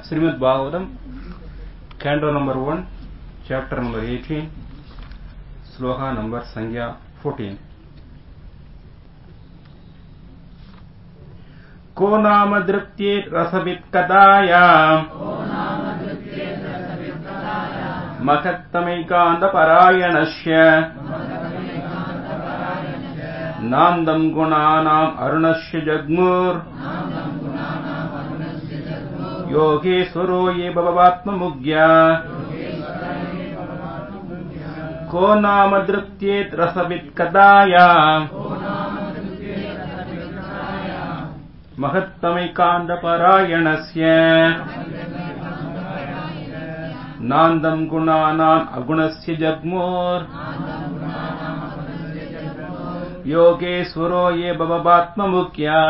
Srimad Bhagavatam, Canto number 1, chapter number 18, Sloka number Sangya 14. को नाम दृप्त्येत् रसवित्कदाया महत्तमैकान्तपरायणस्य नान्दम् गुणानाम् अरुणस्य जग्मुर् योगेश्वरो ये भवात्ममुग्या को नाम दृप्त्येत् रसवित्कदाया महत्तमैकान्तपरायणस्य नान्दम् गुणानाम् अगुणस्य जग्मोर् योगेश्वरो ये भववात्ममुख्या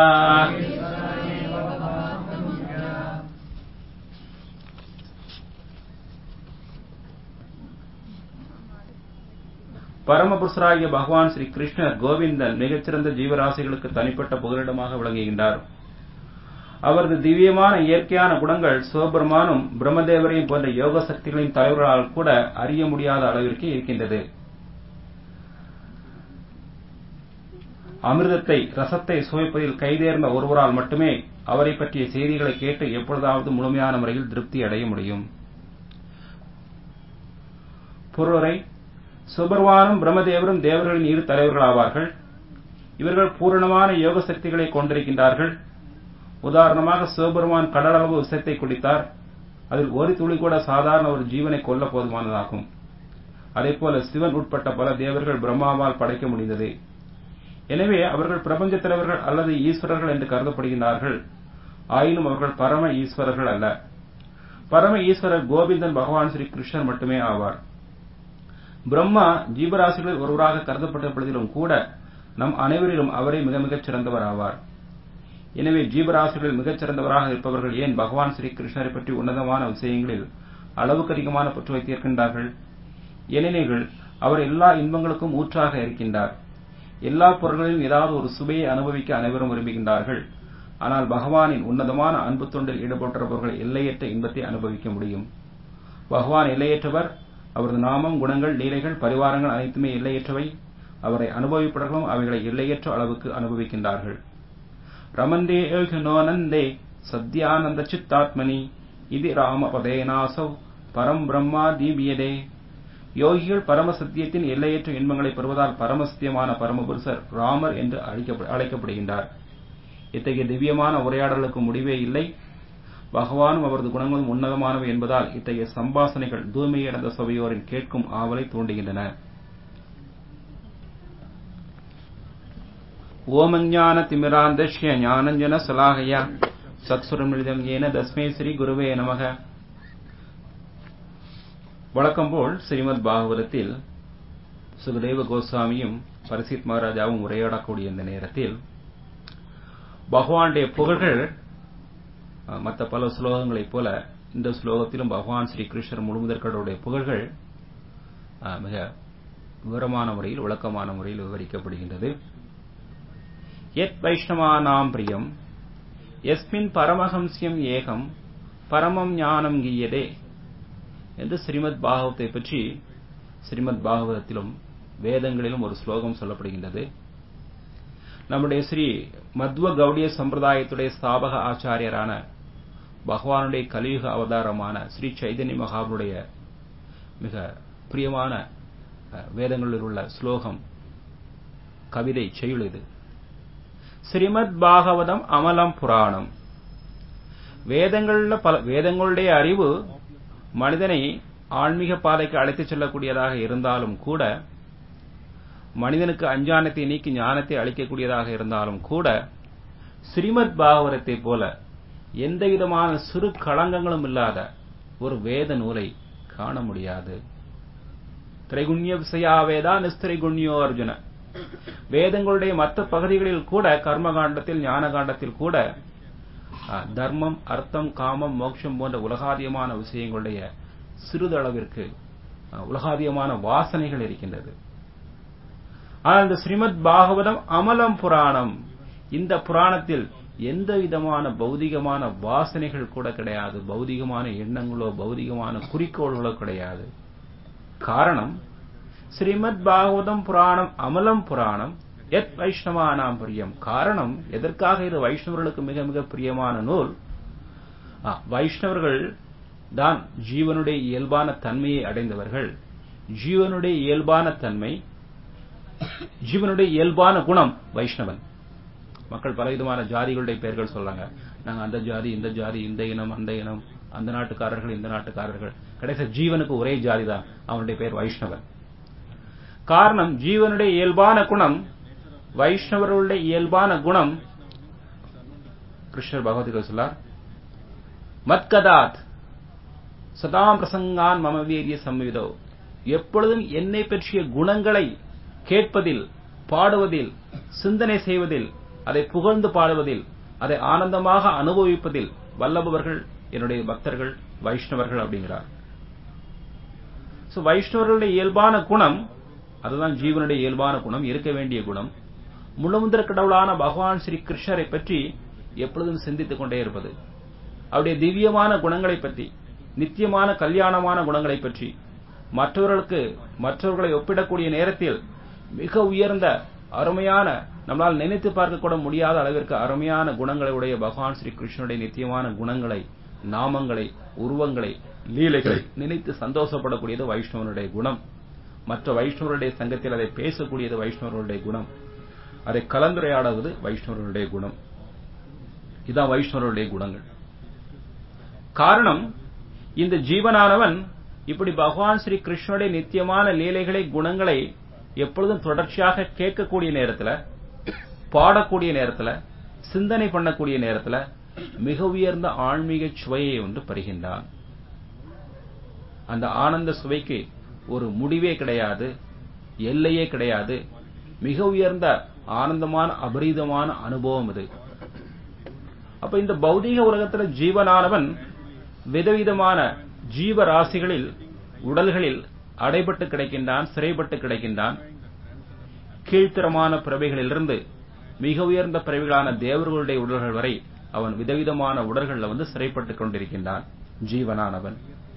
பரமபுருஷராகிய பகவான் ஸ்ரீ கிருஷ்ணர் கோவிந்தன் மிகச்சிறந்த ஜீவராசிகளுக்கு தனிப்பட்ட புகலிடமாக விளங்குகின்றார் அவரது திவ்யமான இயற்கையான குணங்கள் சிவபெருமானும் பிரம்மதேவரையும் போன்ற யோக சக்திகளின் தலைவர்களால் கூட அறிய முடியாத அளவிற்கு இருக்கின்றது அமிர்தத்தை ரசத்தை சுவைப்பதில் கைதேர்ந்த ஒருவரால் மட்டுமே அவரை பற்றிய செய்திகளை கேட்டு எப்பொழுதாவது முழுமையான முறையில் திருப்தி அடைய முடியும் பொருளரை சுபர்வானும் பிரம்மதேவரும் தேவர்களின் இரு தலைவர்கள் ஆவார்கள் இவர்கள் பூரணமான யோக சக்திகளை கொண்டிருக்கின்றார்கள் உதாரணமாக சிவபெருமான் கடலளவு விஷத்தை குடித்தார் அதில் ஒரு துளி கூட சாதாரண ஒரு ஜீவனை கொல்ல போதுமானதாகும் அதேபோல சிவன் உட்பட்ட பல தேவர்கள் பிரம்மாவால் படைக்க முடிந்தது எனவே அவர்கள் பிரபஞ்ச தலைவர்கள் அல்லது ஈஸ்வரர்கள் என்று கருதப்படுகின்றார்கள் ஆயினும் அவர்கள் பரம ஈஸ்வரர்கள் அல்ல பரம ஈஸ்வரர் கோவிந்தன் பகவான் ஸ்ரீ கிருஷ்ணர் மட்டுமே ஆவார் பிரம்மா ஜீவராசிகளில் ஒருவராக கருதப்பட்ட பொழுதிலும் கூட நம் அனைவரிலும் அவரே மிக மிகச் சிறந்தவர் ஆவார் எனவே ஜீவராசிகளில் மிகச் சிறந்தவராக இருப்பவர்கள் ஏன் பகவான் ஸ்ரீ கிருஷ்ணரை பற்றி உன்னதமான விஷயங்களில் அளவுக்கு அதிகமான பற்று வைத்திருக்கின்றார்கள் ஏனெனில் அவர் எல்லா இன்பங்களுக்கும் ஊற்றாக இருக்கின்றார் எல்லா பொருள்களிலும் ஏதாவது ஒரு சுவையை அனுபவிக்க அனைவரும் விரும்புகின்றார்கள் ஆனால் பகவானின் உன்னதமான அன்பு தொண்டில் ஈடுபட்டவர்கள் எல்லையற்ற இன்பத்தை அனுபவிக்க முடியும் பகவான் எல்லையற்றவர் அவரது நாமம் குணங்கள் லீலைகள் பரிவாரங்கள் அனைத்துமே எல்லையற்றவை அவரை அனுபவிப்பவர்களும் அவைகளை எல்லையற்ற அளவுக்கு அனுபவிக்கின்றார்கள் ரமந்தே ஏகனோனந்தே சத்யானந்த சித்தாத்மனி இது ராமபதேனாசௌ பரம் பிரம்மா தீபியதே யோகிகள் பரம சத்தியத்தின் எல்லையற்ற இன்பங்களை பெறுவதால் பரமசத்தியமான பரமபுருஷர் ராமர் என்று அழைக்கப்படுகின்றார் இத்தகைய திவ்யமான உரையாடலுக்கு முடிவே இல்லை பகவானும் அவரது குணங்களும் உன்னதமானவை என்பதால் இத்தகைய சம்பாசனைகள் தூய்மையடைந்த சபையோரின் கேட்கும் ஆவலை தூண்டுகின்றன ஓமஞான திமிராந்தஷ்ய ஞானஞ்சன சலாகயா சத்சுரமிழிதம் ஏன தஸ்மே ஸ்ரீ குருவே நமக வழக்கம் போல் ஸ்ரீமத் பாகவதத்தில் சுகதேவ கோஸ்வாமியும் பரிசித் மகாராஜாவும் உரையாடக்கூடிய இந்த நேரத்தில் பகவானுடைய புகழ்கள் மற்ற பல ஸ்லோகங்களைப் போல இந்த ஸ்லோகத்திலும் பகவான் ஸ்ரீ கிருஷ்ணர் முழுமுதற்கருடைய புகழ்கள் மிக விவரமான முறையில் விளக்கமான முறையில் விவரிக்கப்படுகின்றது எத் வைஷ்ணவானாம் பிரியம் எஸ்மின் பரமஹம்சியம் ஏகம் பரமம் ஞானம் கீயதே என்று ஸ்ரீமத் பாகவத்தை பற்றி ஸ்ரீமத் பாகவதத்திலும் வேதங்களிலும் ஒரு ஸ்லோகம் சொல்லப்படுகின்றது நம்முடைய ஸ்ரீ மத்வ கௌடிய சம்பிரதாயத்துடைய ஸ்தாபக ஆச்சாரியரான பகவானுடைய கலியுக அவதாரமான ஸ்ரீ சைதன்ய மகாபுடைய மிக பிரியமான வேதங்களில் உள்ள ஸ்லோகம் கவிதை செய்யுள் இது ஸ்ரீமத் பாகவதம் அமலம் புராணம் வேதங்களில் பல வேதங்களுடைய அறிவு மனிதனை ஆன்மீக பாதைக்கு அழைத்துச் செல்லக்கூடியதாக இருந்தாலும் கூட மனிதனுக்கு அஞ்ஞானத்தை நீக்கி ஞானத்தை அளிக்கக்கூடியதாக இருந்தாலும் கூட ஸ்ரீமத் பாகவரத்தை போல எந்த விதமான சிறு களங்கங்களும் இல்லாத ஒரு வேத நூலை காண முடியாது திரைகுண்ய விசையாவேதா நிஸ்திரைகுண்யோ அர்ஜுன வேதங்களுடைய மற்ற பகுதிகளில் கூட கர்மகாண்டத்தில் ஞான காண்டத்தில் கூட தர்மம் அர்த்தம் காமம் மோட்சம் போன்ற உலகாதியமான விஷயங்களுடைய சிறிதளவிற்கு உலகாதியமான வாசனைகள் இருக்கின்றது ஆனால் இந்த ஸ்ரீமத் பாகவதம் அமலம் புராணம் இந்த புராணத்தில் எந்த விதமான பௌதிகமான வாசனைகள் கூட கிடையாது பௌதிகமான எண்ணங்களோ பௌதிகமான குறிக்கோள்களோ கிடையாது காரணம் ஸ்ரீமத் பாகவதம் புராணம் அமலம் புராணம் எத் வைஷ்ணவானாம் பிரியம் காரணம் எதற்காக இது வைஷ்ணவர்களுக்கு மிக மிக பிரியமான நூல் ஆ, வைஷ்ணவர்கள் தான் ஜீவனுடைய இயல்பான தன்மையை அடைந்தவர்கள் ஜீவனுடைய இயல்பான தன்மை ஜீவனுடைய இயல்பான குணம் வைஷ்ணவன் மக்கள் பலவிதமான ஜாதிகளுடைய பெயர்கள் சொல்றாங்க நாங்க அந்த ஜாதி இந்த ஜாதி இந்த இனம் அந்த இனம் அந்த நாட்டுக்காரர்கள் இந்த நாட்டுக்காரர்கள் கடைசி ஜீவனுக்கு ஒரே ஜாதி தான் அவனுடைய பெயர் வைஷ்ணவன் காரணம் ஜீவனுடைய இயல்பான குணம் வைஷ்ணவர்களுடைய இயல்பான குணம் கிருஷ்ணர் பகவதிகள் சொல்லார் மத்கதாத் சதாம் பிரசங்கான் மம வீரிய சம்விதோ எப்பொழுதும் என்னை பற்றிய குணங்களை கேட்பதில் பாடுவதில் சிந்தனை செய்வதில் அதை புகழ்ந்து பாடுவதில் அதை ஆனந்தமாக அனுபவிப்பதில் வல்லபவர்கள் என்னுடைய பக்தர்கள் வைஷ்ணவர்கள் அப்படிங்கிறார் சோ வைஷ்ணவர்களுடைய இயல்பான குணம் அதுதான் ஜீவனுடைய இயல்பான குணம் இருக்க வேண்டிய குணம் முழுமுதற் கடவுளான பகவான் ஸ்ரீ கிருஷ்ணரை பற்றி எப்பொழுதும் சிந்தித்துக் கொண்டே இருப்பது அவருடைய திவ்யமான குணங்களை பற்றி நித்தியமான கல்யாணமான குணங்களை பற்றி மற்றவர்களுக்கு மற்றவர்களை ஒப்பிடக்கூடிய நேரத்தில் மிக உயர்ந்த அருமையான நம்மால் நினைத்து பார்க்க கூட முடியாத அளவிற்கு அருமையான குணங்களை உடைய பகவான் ஸ்ரீ கிருஷ்ணனுடைய நித்தியமான குணங்களை நாமங்களை உருவங்களை லீலைகளை நினைத்து சந்தோஷப்படக்கூடியது வைஷ்ணவனுடைய குணம் மற்ற வைஷ்ணவருடைய சங்கத்தில் அதை பேசக்கூடியது வைஷ்ணவர்களுடைய குணம் அதை கலந்துரையாடுவது வைஷ்ணவர்களுடைய குணம் இதான் வைஷ்ணவருடைய குணங்கள் காரணம் இந்த ஜீவனானவன் இப்படி பகவான் ஸ்ரீ கிருஷ்ணனுடைய நித்தியமான லீலைகளை குணங்களை எப்பொழுதும் தொடர்ச்சியாக கேட்கக்கூடிய நேரத்துல பாடக்கூடிய நேரத்துல சிந்தனை பண்ணக்கூடிய நேரத்துல மிக உயர்ந்த ஆன்மீக சுவையை ஒன்று பெறுகின்றான் அந்த ஆனந்த சுவைக்கு ஒரு முடிவே கிடையாது எல்லையே கிடையாது மிக உயர்ந்த ஆனந்தமான அபரீதமான அனுபவம் இது அப்ப இந்த பௌதீக உலகத்துல ஜீவனானவன் விதவிதமான ஜீவராசிகளில் உடல்களில் அடைபட்டு கிடைக்கின்றான் சிறைப்பட்டு கிடைக்கின்றான் கீழ்த்தரமான பிறவைகளிலிருந்து மிக உயர்ந்த பிறவிகளான தேவர்களுடைய உடல்கள் வரை அவன் விதவிதமான உடல்கள்ல வந்து சிறைப்பட்டுக் கொண்டிருக்கின்றான் ஜீவனானவன்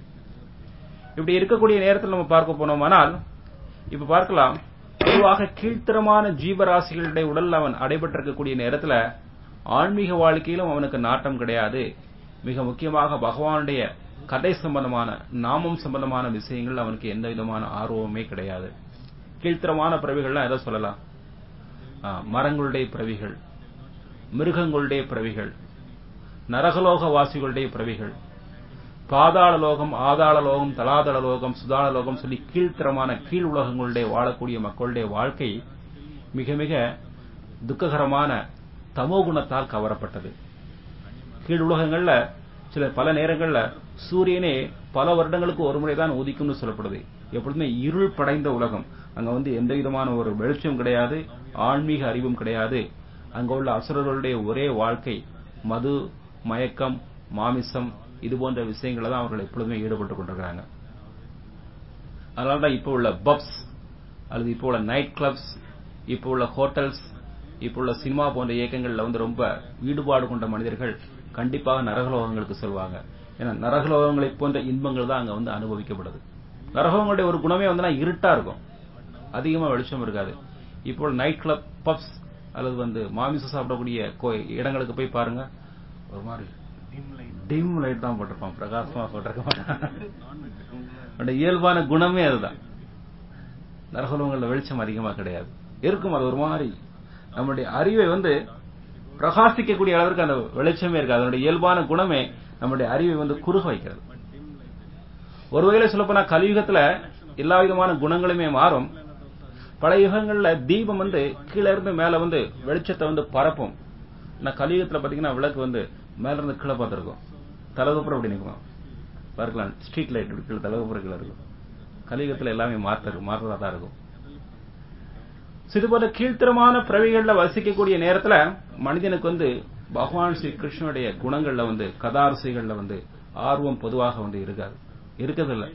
இப்படி இருக்கக்கூடிய நேரத்தில் நம்ம பார்க்க போனோமானால் இப்ப பார்க்கலாம் பொதுவாக கீழ்த்தரமான ஜீவராசிகளுடைய உடல்ல அவன் அடைபட்டிருக்கக்கூடிய நேரத்துல ஆன்மீக வாழ்க்கையிலும் அவனுக்கு நாட்டம் கிடையாது மிக முக்கியமாக பகவானுடைய கதை சம்பந்தமான நாமம் சம்பந்தமான விஷயங்கள் அவனுக்கு எந்த விதமான ஆர்வமே கிடையாது கீழ்த்தரமான பிறவிகள்லாம் எதை சொல்லலாம் ஆ, மரங்களுடைய பிறவிகள் மிருகங்களுடைய பிறவிகள் நரகலோக வாசிகளுடைய பிறவிகள் பாதாள லோகம் ஆதாள லோகம் தலாதள லோகம் சுதாள லோகம் சொல்லி கீழ்த்தரமான கீழ் உலகங்களுடைய வாழக்கூடிய மக்களுடைய வாழ்க்கை மிக மிக துக்ககரமான தமோ குணத்தால் கவரப்பட்டது கீழ் உலகங்கள்ல சில பல நேரங்கள்ல சூரியனே பல வருடங்களுக்கு ஒரு முறை தான் உதிக்கும்னு சொல்லப்படுது எப்பொழுதுமே இருள் படைந்த உலகம் அங்க வந்து எந்த விதமான ஒரு வெளிச்சம் கிடையாது ஆன்மீக அறிவும் கிடையாது அங்க உள்ள அசுரர்களுடைய ஒரே வாழ்க்கை மது மயக்கம் மாமிசம் இது போன்ற விஷயங்கள தான் அவர்கள் எப்பொழுதுமே ஈடுபட்டு கொண்டிருக்கிறாங்க அதனாலதான் இப்போ உள்ள பப்ஸ் அல்லது இப்போ உள்ள நைட் கிளப்ஸ் இப்போ உள்ள ஹோட்டல்ஸ் இப்போ உள்ள சினிமா போன்ற இயக்கங்கள்ல வந்து ரொம்ப ஈடுபாடு கொண்ட மனிதர்கள் கண்டிப்பாக நரகலோகங்களுக்கு செல்வாங்க ஏன்னா நரகலோகங்களை போன்ற இன்பங்கள் தான் அங்க வந்து அனுபவிக்கப்படுது நரகங்களுடைய ஒரு குணமே வந்து இருட்டா இருக்கும் அதிகமா வெளிச்சம் இருக்காது இப்போ நைட் கிளப் பப்ஸ் அல்லது வந்து மாமிசம் சாப்பிடக்கூடிய கோ- இடங்களுக்கு போய் பாருங்க ஒரு மாதிரி டிம் லைட் தான் போட்டிருப்பான் பிரகாசமா போட்டிருக்க மாட்டான் அவனுடைய இயல்பான குணமே அதுதான் நரகலோகங்கள்ல வெளிச்சம் அதிகமா கிடையாது இருக்கும் அது ஒரு மாதிரி நம்முடைய அறிவை வந்து பிரகாசிக்கக்கூடிய அளவிற்கு அந்த வெளிச்சமே இருக்கு அதனுடைய இயல்பான குணமே நம்முடைய அறிவை வந்து குறுக வைக்கிறது ஒரு வகையில சொல்லப்போனா கலியுகத்துல எல்லா விதமான குணங்களுமே மாறும் பல யுகங்கள்ல தீபம் வந்து கீழ இருந்து மேல வந்து வெளிச்சத்தை வந்து பரப்பும் ஆனா கலியுகத்துல பாத்தீங்கன்னா விளக்கு வந்து மேல இருந்து கீழே பார்த்திருக்கும் தலகுப்புறம் அப்படி நிற்கும் பார்க்கலாம் ஸ்ட்ரீட் லைட் இப்படி கீழே தலகுப்புறம் கீழே இருக்கும் கலியுகத்துல எல்லாமே மாற்ற மாறுறதா தான் இருக்கும் இது போல கீழ்த்தரமான பிறவிகள்ல வசிக்கக்கூடிய நேரத்துல மனிதனுக்கு வந்து பகவான் ஸ்ரீ கிருஷ்ணனுடைய குணங்கள்ல வந்து கதாரசைகள்ல வந்து ஆர்வம் பொதுவாக வந்து இருக்காது இருக்கதில்லை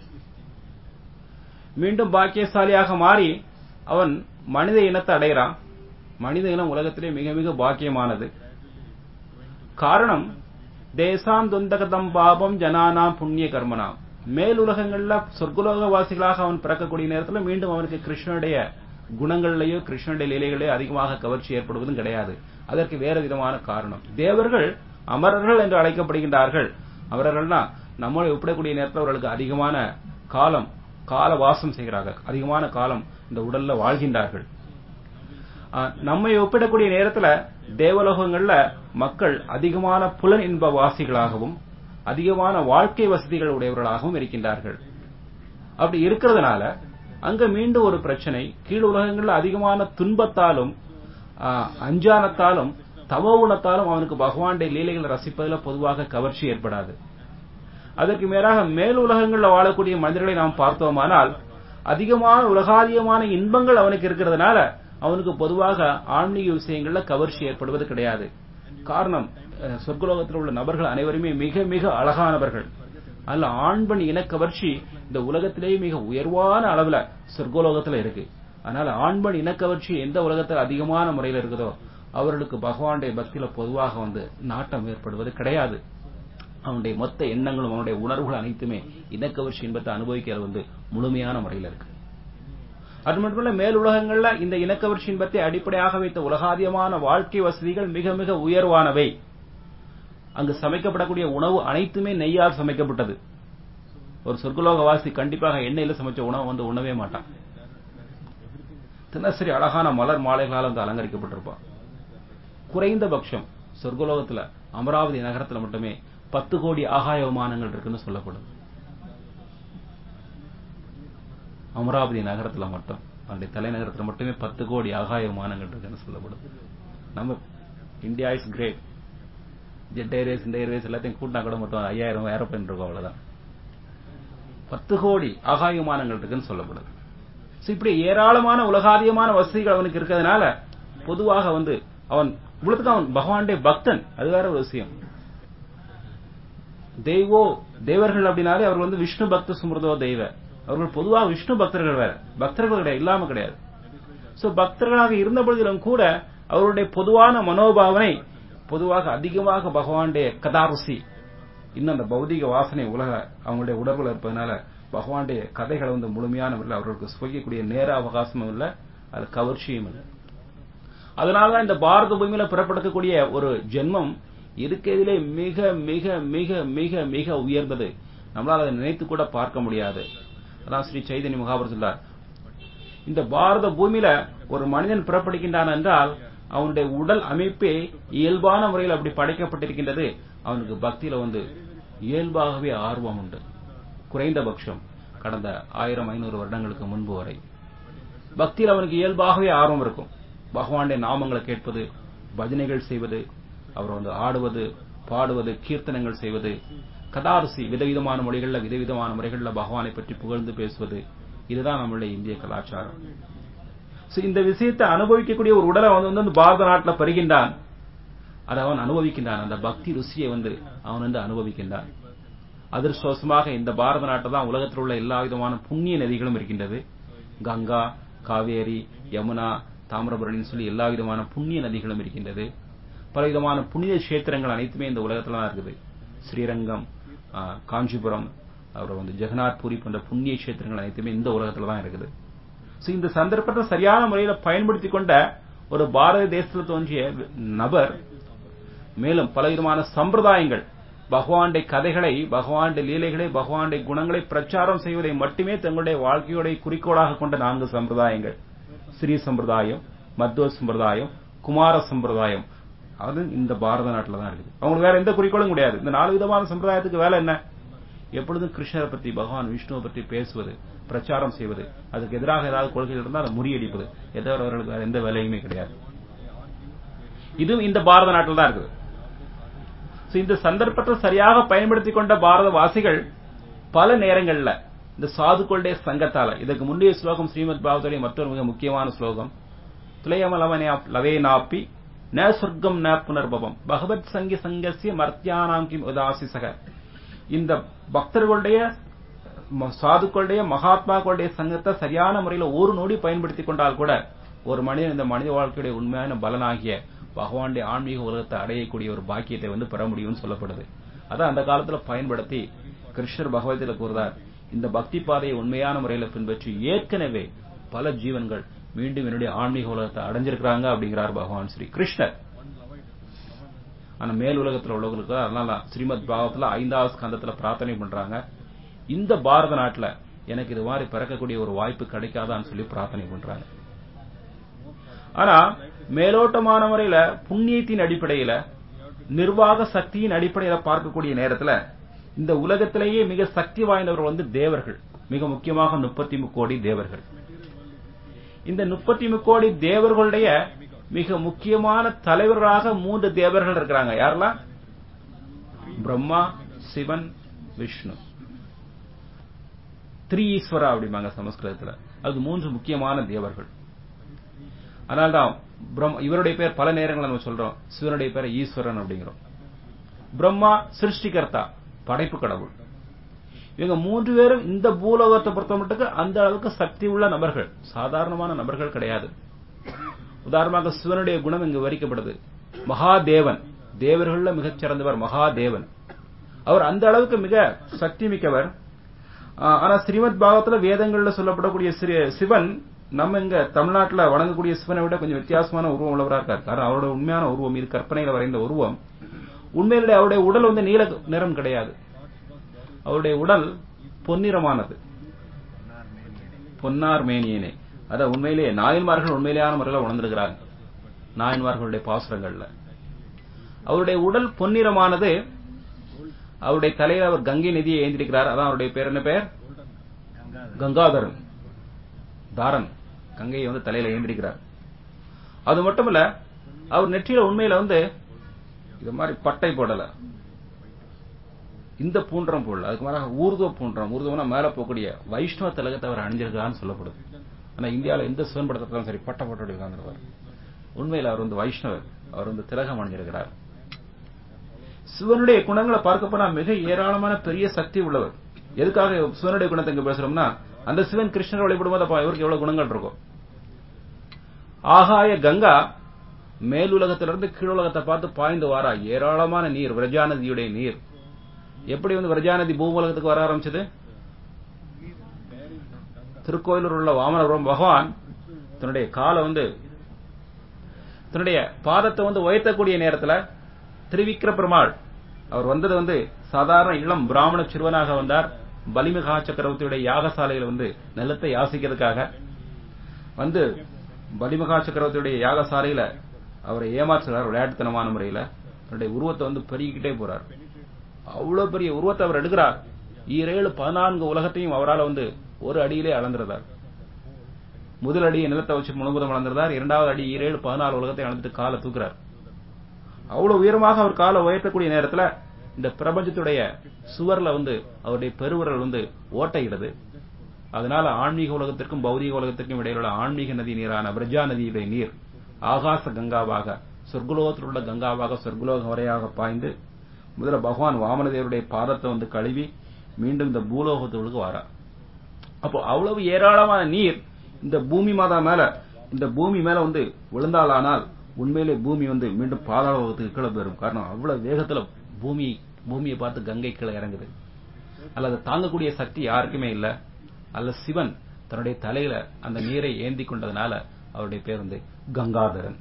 மீண்டும் பாக்கியசாலியாக மாறி அவன் மனித இனத்தை அடைகிறான் மனித இனம் உலகத்திலே மிக மிக பாக்கியமானது காரணம் தேசாம் தொந்தகதம் பாபம் ஜனானாம் புண்ணிய கர்மனாம் மேல் உலகங்கள்ல சொர்க்குலோகவாசிகளாக அவன் பிறக்கக்கூடிய நேரத்தில் மீண்டும் அவனுக்கு கிருஷ்ணனுடைய குணங்கள்லயோ கிருஷ்ணனுடைய லீலைகளையோ அதிகமாக கவர்ச்சி ஏற்படுவதும் கிடையாது அதற்கு வேற விதமான காரணம் தேவர்கள் அமரர்கள் என்று அழைக்கப்படுகின்றார்கள் அமரர்கள்னா நம்மளை ஒப்பிடக்கூடிய நேரத்தில் அவர்களுக்கு அதிகமான காலம் கால வாசம் செய்கிறார்கள் அதிகமான காலம் இந்த உடல்ல வாழ்கின்றார்கள் நம்மை ஒப்பிடக்கூடிய நேரத்துல தேவலோகங்கள்ல மக்கள் அதிகமான புலன் இன்ப வாசிகளாகவும் அதிகமான வாழ்க்கை வசதிகள் உடையவர்களாகவும் இருக்கின்றார்கள் அப்படி இருக்கிறதுனால அங்க மீண்டும் ஒரு பிரச்சனை கீழ் உலகங்கள்ல அதிகமான துன்பத்தாலும் அஞ்சானத்தாலும் தமோ குணத்தாலும் அவனுக்கு பகவானுடைய லீலைகளை ரசிப்பதில் பொதுவாக கவர்ச்சி ஏற்படாது அதற்கு மேலாக மேல் உலகங்களில் வாழக்கூடிய மனிதர்களை நாம் பார்த்தோமானால் அதிகமான உலகாதிகமான இன்பங்கள் அவனுக்கு இருக்கிறதுனால அவனுக்கு பொதுவாக ஆன்மீக விஷயங்கள்ல கவர்ச்சி ஏற்படுவது கிடையாது காரணம் சொர்க்கலோகத்தில் உள்ள நபர்கள் அனைவருமே மிக மிக அழகானவர்கள் அல்ல ஆண்பண் இனக்கவர்ச்சி இந்த உலகத்திலேயே மிக உயர்வான அளவுல சொர்க்கலோகத்துல இருக்கு அதனால ஆண்பண் இனக்கவர்ச்சி எந்த உலகத்தில் அதிகமான முறையில் இருக்குதோ அவர்களுக்கு பகவானுடைய பக்தியில பொதுவாக வந்து நாட்டம் ஏற்படுவது கிடையாது அவனுடைய மொத்த எண்ணங்களும் அவனுடைய உணர்வுகள் அனைத்துமே இனக்கவர்ச்சி இன்பத்தை அனுபவிக்கிறது வந்து முழுமையான முறையில் இருக்கு அது மட்டுமல்ல மேல் உலகங்கள்ல இந்த இனக்கவர்ச்சி இன்பத்தை அடிப்படையாக வைத்த உலகாதியமான வாழ்க்கை வசதிகள் மிக மிக உயர்வானவை அங்கு சமைக்கப்படக்கூடிய உணவு அனைத்துமே நெய்யால் சமைக்கப்பட்டது ஒரு சொர்க்கலோகவாசி கண்டிப்பாக எண்ணெயில சமைச்ச உணவு வந்து உண்ணவே மாட்டான் தினசரி அழகான மலர் மாலைகளால் வந்து அலங்கரிக்கப்பட்டிருப்பான் குறைந்தபட்சம் சொர்க்கலோகத்துல அமராவதி நகரத்துல மட்டுமே பத்து கோடி ஆகாய விமானங்கள் இருக்குன்னு சொல்லப்படுது அமராவதி நகரத்துல மட்டும் அவனுடைய தலைநகரத்துல மட்டுமே பத்து கோடி ஆகாய விமானங்கள் இருக்குன்னு சொல்லப்படுது நம்ம India is great Jet Airways இந்த ஏர்வேஸ் எல்லாத்தையும் கூட்டினா கூட மொத்தம் ஐயாயிரம் ஏரோப்ளைன் இருக்கும் அவ்வளவுதான் பத்து கோடி ஆகாய விமானங்கள் இருக்குன்னு சொல்லப்படுது இப்படி ஏராளமான உலகாதியமான வசதிகள் அவனுக்கு இருக்கிறதுனால பொதுவாக வந்து அவன் இவ்வளவுக்கு அவன் பகவானுடைய பக்தன் அது வேற ஒரு விஷயம் தெய்வோ தேவர்கள் அப்படின்னாலே அவர்கள் வந்து விஷ்ணு பக்த சுமிருதோ தெய்வ அவர்கள் பொதுவாக விஷ்ணு பக்தர்கள் வேற பக்தர்கள் கிடையாது இல்லாம கிடையாது சோ பக்தர்களாக இருந்த பொழுதிலும் கூட அவருடைய பொதுவான மனோபாவனை பொதுவாக அதிகமாக பகவானுடைய கதாருசி இன்னும் அந்த பௌதிக வாசனை உலக அவங்களுடைய உணர்வுல இருப்பதனால பகவானுடைய கதைகளை வந்து முழுமையான முறையில் அவர்களுக்கு சுவைக்கக்கூடிய நேர அவகாசமும் இல்லை அது கவர்ச்சியும் இல்லை அதனாலதான் இந்த பாரத பூமியில பிறப்படுத்தக்கூடிய ஒரு ஜென்மம் இருக்கிறதிலே மிக மிக மிக மிக மிக உயர்ந்தது நம்மளால அதை நினைத்து கூட பார்க்க முடியாது அதான் ஸ்ரீ சைதன்ய முகாபர் சொல்லார் இந்த பாரத பூமியில ஒரு மனிதன் பிறப்படுகின்றான் என்றால் அவனுடைய உடல் அமைப்பே இயல்பான முறையில் அப்படி படைக்கப்பட்டிருக்கின்றது அவனுக்கு பக்தியில வந்து இயல்பாகவே ஆர்வம் உண்டு குறைந்தபட்சம் கடந்த ஆயிரம் ஐநூறு வருடங்களுக்கு முன்பு வரை பக்தியில் அவனுக்கு இயல்பாகவே ஆர்வம் இருக்கும் பகவானுடைய நாமங்களை கேட்பது பஜனைகள் செய்வது அவர் வந்து ஆடுவது பாடுவது கீர்த்தனங்கள் செய்வது கதாரசி விதவிதமான மொழிகள்ல விதவிதமான முறைகள்ல பகவானை பற்றி புகழ்ந்து பேசுவது இதுதான் நம்மளுடைய இந்திய கலாச்சாரம் இந்த விஷயத்தை அனுபவிக்கக்கூடிய ஒரு உடலை வந்து வந்து பாரத நாட்டில் பெறுகின்றான் அதை அவன் அனுபவிக்கின்றான் அந்த பக்தி ருசியை வந்து அவன் வந்து அனுபவிக்கின்றான் அதிர்ஷ்டவசமாக இந்த பாரத நாட்டில் தான் உலகத்தில் உள்ள எல்லா விதமான புண்ணிய நதிகளும் இருக்கின்றது கங்கா காவேரி யமுனா தாமிரபரணின்னு சொல்லி எல்லா விதமான புண்ணிய நதிகளும் இருக்கின்றது பல விதமான புனித கஷேத்திரங்கள் அனைத்துமே இந்த உலகத்துல தான் இருக்குது ஸ்ரீரங்கம் காஞ்சிபுரம் அப்புறம் வந்து ஜெகநாத் பூரி போன்ற புண்ணிய கஷேத்திரங்கள் அனைத்துமே இந்த உலகத்துல தான் இருக்குது சோ இந்த சந்தர்ப்பத்தை சரியான முறையில பயன்படுத்தி கொண்ட ஒரு பாரத தேசத்தில் தோன்றிய நபர் மேலும் பலவிதமான சம்பிரதாயங்கள் பகவானுடைய கதைகளை பகவானுடைய லீலைகளை பகவானுடைய குணங்களை பிரச்சாரம் செய்வதை மட்டுமே தங்களுடைய வாழ்க்கையோட குறிக்கோளாக கொண்ட நான்கு சம்பிரதாயங்கள் ஸ்ரீ சம்பிரதாயம் மத்வ சம்பிரதாயம் குமார சம்பிரதாயம் அது இந்த பாரத நாட்டில் தான் இருக்குது அவங்களுக்கு வேற எந்த குறிக்கோளும் கிடையாது இந்த நாலு விதமான சம்பிரதாயத்துக்கு வேலை என்ன எப்பொழுதும் கிருஷ்ணரை பற்றி பகவான் விஷ்ணுவை பற்றி பேசுவது பிரச்சாரம் செய்வது அதுக்கு எதிராக ஏதாவது கொள்கைகள் இருந்தால் அதை முறியடிப்பது எதோ அவர்களுக்கு வேற எந்த வேலையுமே கிடையாது இதுவும் இந்த பாரத நாட்டில் தான் இருக்குது இந்த சந்தர்ப்பத்தை சரியாக பயன்படுத்தி கொண்ட பாரத வாசிகள் பல நேரங்கள்ல இந்த சாதுக்களுடைய சங்கத்தால இதற்கு முந்தைய ஸ்லோகம் ஸ்ரீமத் பாகவதுடைய மற்றொரு மிக முக்கியமான ஸ்லோகம் துளையமலவனே லவேனாப்பி ந சொர்க்கம் ந புனர்பவம் பகவத் சங்கி சங்கசிய மர்த்தியானாம் கிம் உதாசிசக இந்த பக்தர்களுடைய சாதுக்களுடைய மகாத்மாக்களுடைய சங்கத்தை சரியான முறையில் ஒரு நொடி பயன்படுத்தி கொண்டால் கூட ஒரு மனிதன் இந்த மனித வாழ்க்கையுடைய உண்மையான பலனாகிய பகவானுடைய ஆன்மீக உலகத்தை அடையக்கூடிய ஒரு பாக்கியத்தை வந்து பெற முடியும்னு சொல்லப்படுது அதான் அந்த காலத்துல பயன்படுத்தி கிருஷ்ணர் பகவதியில கூறுறார் இந்த பக்தி பாதையை உண்மையான முறையில பின்பற்றி ஏற்கனவே பல ஜீவன்கள் மீண்டும் என்னுடைய ஆன்மீக உலகத்தை அடைஞ்சிருக்கிறாங்க அப்படிங்கிறார் பகவான் ஸ்ரீ கிருஷ்ணர் ஆனா மேல் உலகத்துல உள்ளவங்களுக்கு அதனால ஸ்ரீமத் பாகவத்துல ஐந்தாவது ஸ்கந்தத்துல பிரார்த்தனை பண்றாங்க இந்த பாரத நாட்டுல எனக்கு இது மாதிரி பிறக்கக்கூடிய ஒரு வாய்ப்பு கிடைக்காதான்னு சொல்லி பிரார்த்தனை பண்றாங்க ஆனா மேலோட்டமான முறையில புண்ணியத்தின் அடிப்படையில நிர்வாக சக்தியின் அடிப்படையில பார்க்கக்கூடிய நேரத்துல இந்த உலகத்திலேயே மிக சக்தி வாய்ந்தவர்கள் வந்து தேவர்கள் மிக முக்கியமாக முப்பத்தி முக்கோடி தேவர்கள் இந்த முப்பத்தி முக்கோடி தேவர்களுடைய மிக முக்கியமான தலைவர்களாக மூன்று தேவர்கள் இருக்கிறாங்க யாரெல்லாம் பிரம்மா சிவன் விஷ்ணு த்ரீ ஈஸ்வரா அப்படிம்பாங்க சமஸ்கிருதத்துல அது மூன்று முக்கியமான தேவர்கள் அதனால்தான் பிரம்ம இவருடைய பேர் பல நேரங்களில் நம்ம சொல்றோம் சிவனுடைய பேர் ஈஸ்வரன் அப்படிங்கிறோம் பிரம்மா சிருஷ்டிகர்த்தா படைப்பு கடவுள் இவங்க மூன்று பேரும் இந்த பூலோகத்தை பொறுத்த மட்டுக்கு அந்த அளவுக்கு சக்தி உள்ள நபர்கள் சாதாரணமான நபர்கள் கிடையாது உதாரணமாக சிவனுடைய குணம் இங்கு வரிக்கப்படுது மகாதேவன் தேவர்கள்ல மிகச் சிறந்தவர் மகாதேவன் அவர் அந்த அளவுக்கு மிக சக்தி மிக்கவர் ஆனா ஸ்ரீமத் பாகவத்துல வேதங்கள்ல சொல்லப்படக்கூடிய சிவன் நம்ம இங்க தமிழ்நாட்டுல வணங்கக்கூடிய சிவனை விட கொஞ்சம் வித்தியாசமான உருவம் உள்ளவரா இருக்கார் காரணம் அவரோட உண்மையான உருவம் இது கற்பனையில வரைந்த உருவம் உண்மையிலே அவருடைய உடல் வந்து நீல நிறம் கிடையாது அவருடைய உடல் பொன்னிறமானது பொன்னார் மேனியனே அத உண்மையிலேயே நாயன்மார்கள் உண்மையிலேயான முறையில் உணர்ந்திருக்கிறாங்க நாயன்மார்களுடைய பாசுரங்கள்ல அவருடைய உடல் பொன்னிறமானது அவருடைய தலையில அவர் கங்கை நதியை ஏந்திருக்கிறார் அதான் அவருடைய பேர் என்ன பேர் கங்காதரன் தாரன் கங்கையை வந்து தலையில ஏந்திருக்கிறார் அது மட்டுமல்ல அவர் நெற்றியில உண்மையில வந்து இது மாதிரி பட்டை போடல இந்த பூன்றம் போடல அதுக்கு மேல ஊர்துவ பூன்றம் ஊர்துவம்னா மேல போகக்கூடிய வைஷ்ணவ திலகத்தை அவர் அணிஞ்சிருக்கான்னு சொல்லப்படுது ஆனா இந்தியாவில எந்த சிவன் படத்திலும் சரி பட்ட போட்டு உட்கார்ந்துருவார் உண்மையில அவர் வந்து வைஷ்ணவர் அவர் வந்து திலகம் அணிஞ்சிருக்கிறார் சிவனுடைய குணங்களை பார்க்க போனா மிக ஏராளமான பெரிய சக்தி உள்ளவர் எதுக்காக சிவனுடைய குணத்தை இங்க பேசுறோம்னா அந்த சிவன் கிருஷ்ணர் வழிபடும் போது இவருக்கு எவ்வளவு குணங்கள் இருக்கும் ஆகாய கங்கா மேலுலகத்திலிருந்து கீழுலகத்தை பார்த்து பாய்ந்து வாரா ஏராளமான நீர் விரஜாநதியுடைய நீர் எப்படி வந்து விரஜாநதி பூமுலகத்துக்கு வர ஆரம்பிச்சது திருக்கோயிலூர் உள்ள வாமனபுரம் பகவான் தன்னுடைய காலை வந்து தன்னுடைய பாதத்தை வந்து உயர்த்தக்கூடிய நேரத்துல திருவிக்கிர பெருமாள் அவர் வந்தது வந்து சாதாரண இளம் பிராமண சிறுவனாக வந்தார் பலிமிகா சக்கரவர்த்தியுடைய யாகசாலையில் வந்து நிலத்தை யாசிக்கிறதுக்காக வந்து பலிமகா சக்கரவர்த்தியுடைய யாகசாலையில அவரை ஏமாற்றுறார் விளையாட்டுத்தனமான முறையில தன்னுடைய உருவத்தை வந்து பெருகிக்கிட்டே போறார் அவ்வளவு பெரிய உருவத்தை அவர் எடுக்கிறார் ஈரேழு பதினான்கு உலகத்தையும் அவரால் வந்து ஒரு அடியிலே அளந்துருந்தார் முதல் அடியை நிலத்தை வச்சு முழுவதும் அளந்திருந்தார் இரண்டாவது அடி ஈரேழு பதினாலு உலகத்தை அளந்துட்டு காலை தூக்குறார் அவ்வளவு உயரமாக அவர் காலை உயர்த்தக்கூடிய நேரத்துல இந்த பிரபஞ்சத்துடைய சுவர்ல வந்து அவருடைய பெருவிரல் வந்து ஓட்டையிடுது அதனால ஆன்மீக உலகத்திற்கும் பௌதீக உலகத்திற்கும் இடையிலுள்ள ஆன்மீக நதி நீரான பிரஜா நதியுடைய நீர் ஆகாச கங்காவாக சொர்க்குலோகத்தில் உள்ள கங்காவாக சொர்க்குலோகம் வரையாக பாய்ந்து முதல்ல பகவான் வாமனதேவருடைய பாதத்தை வந்து கழுவி மீண்டும் இந்த பூலோகத்துக்கு வாரா அப்போ அவ்வளவு ஏராளமான நீர் இந்த பூமி மாதா மேல இந்த பூமி மேல வந்து விழுந்தாலானால் உண்மையிலே பூமி வந்து மீண்டும் பாதாளத்துக்கு கீழே போயிடும் காரணம் அவ்வளவு வேகத்துல பூமி பூமியை பார்த்து கங்கை கீழே இறங்குது அல்லது தாங்கக்கூடிய சக்தி யாருக்குமே இல்ல அல்ல சிவன் தன்னுடைய தலையில அந்த நீரை ஏந்தி கொண்டதுனால அவருடைய பேர் வந்து கங்காதரன்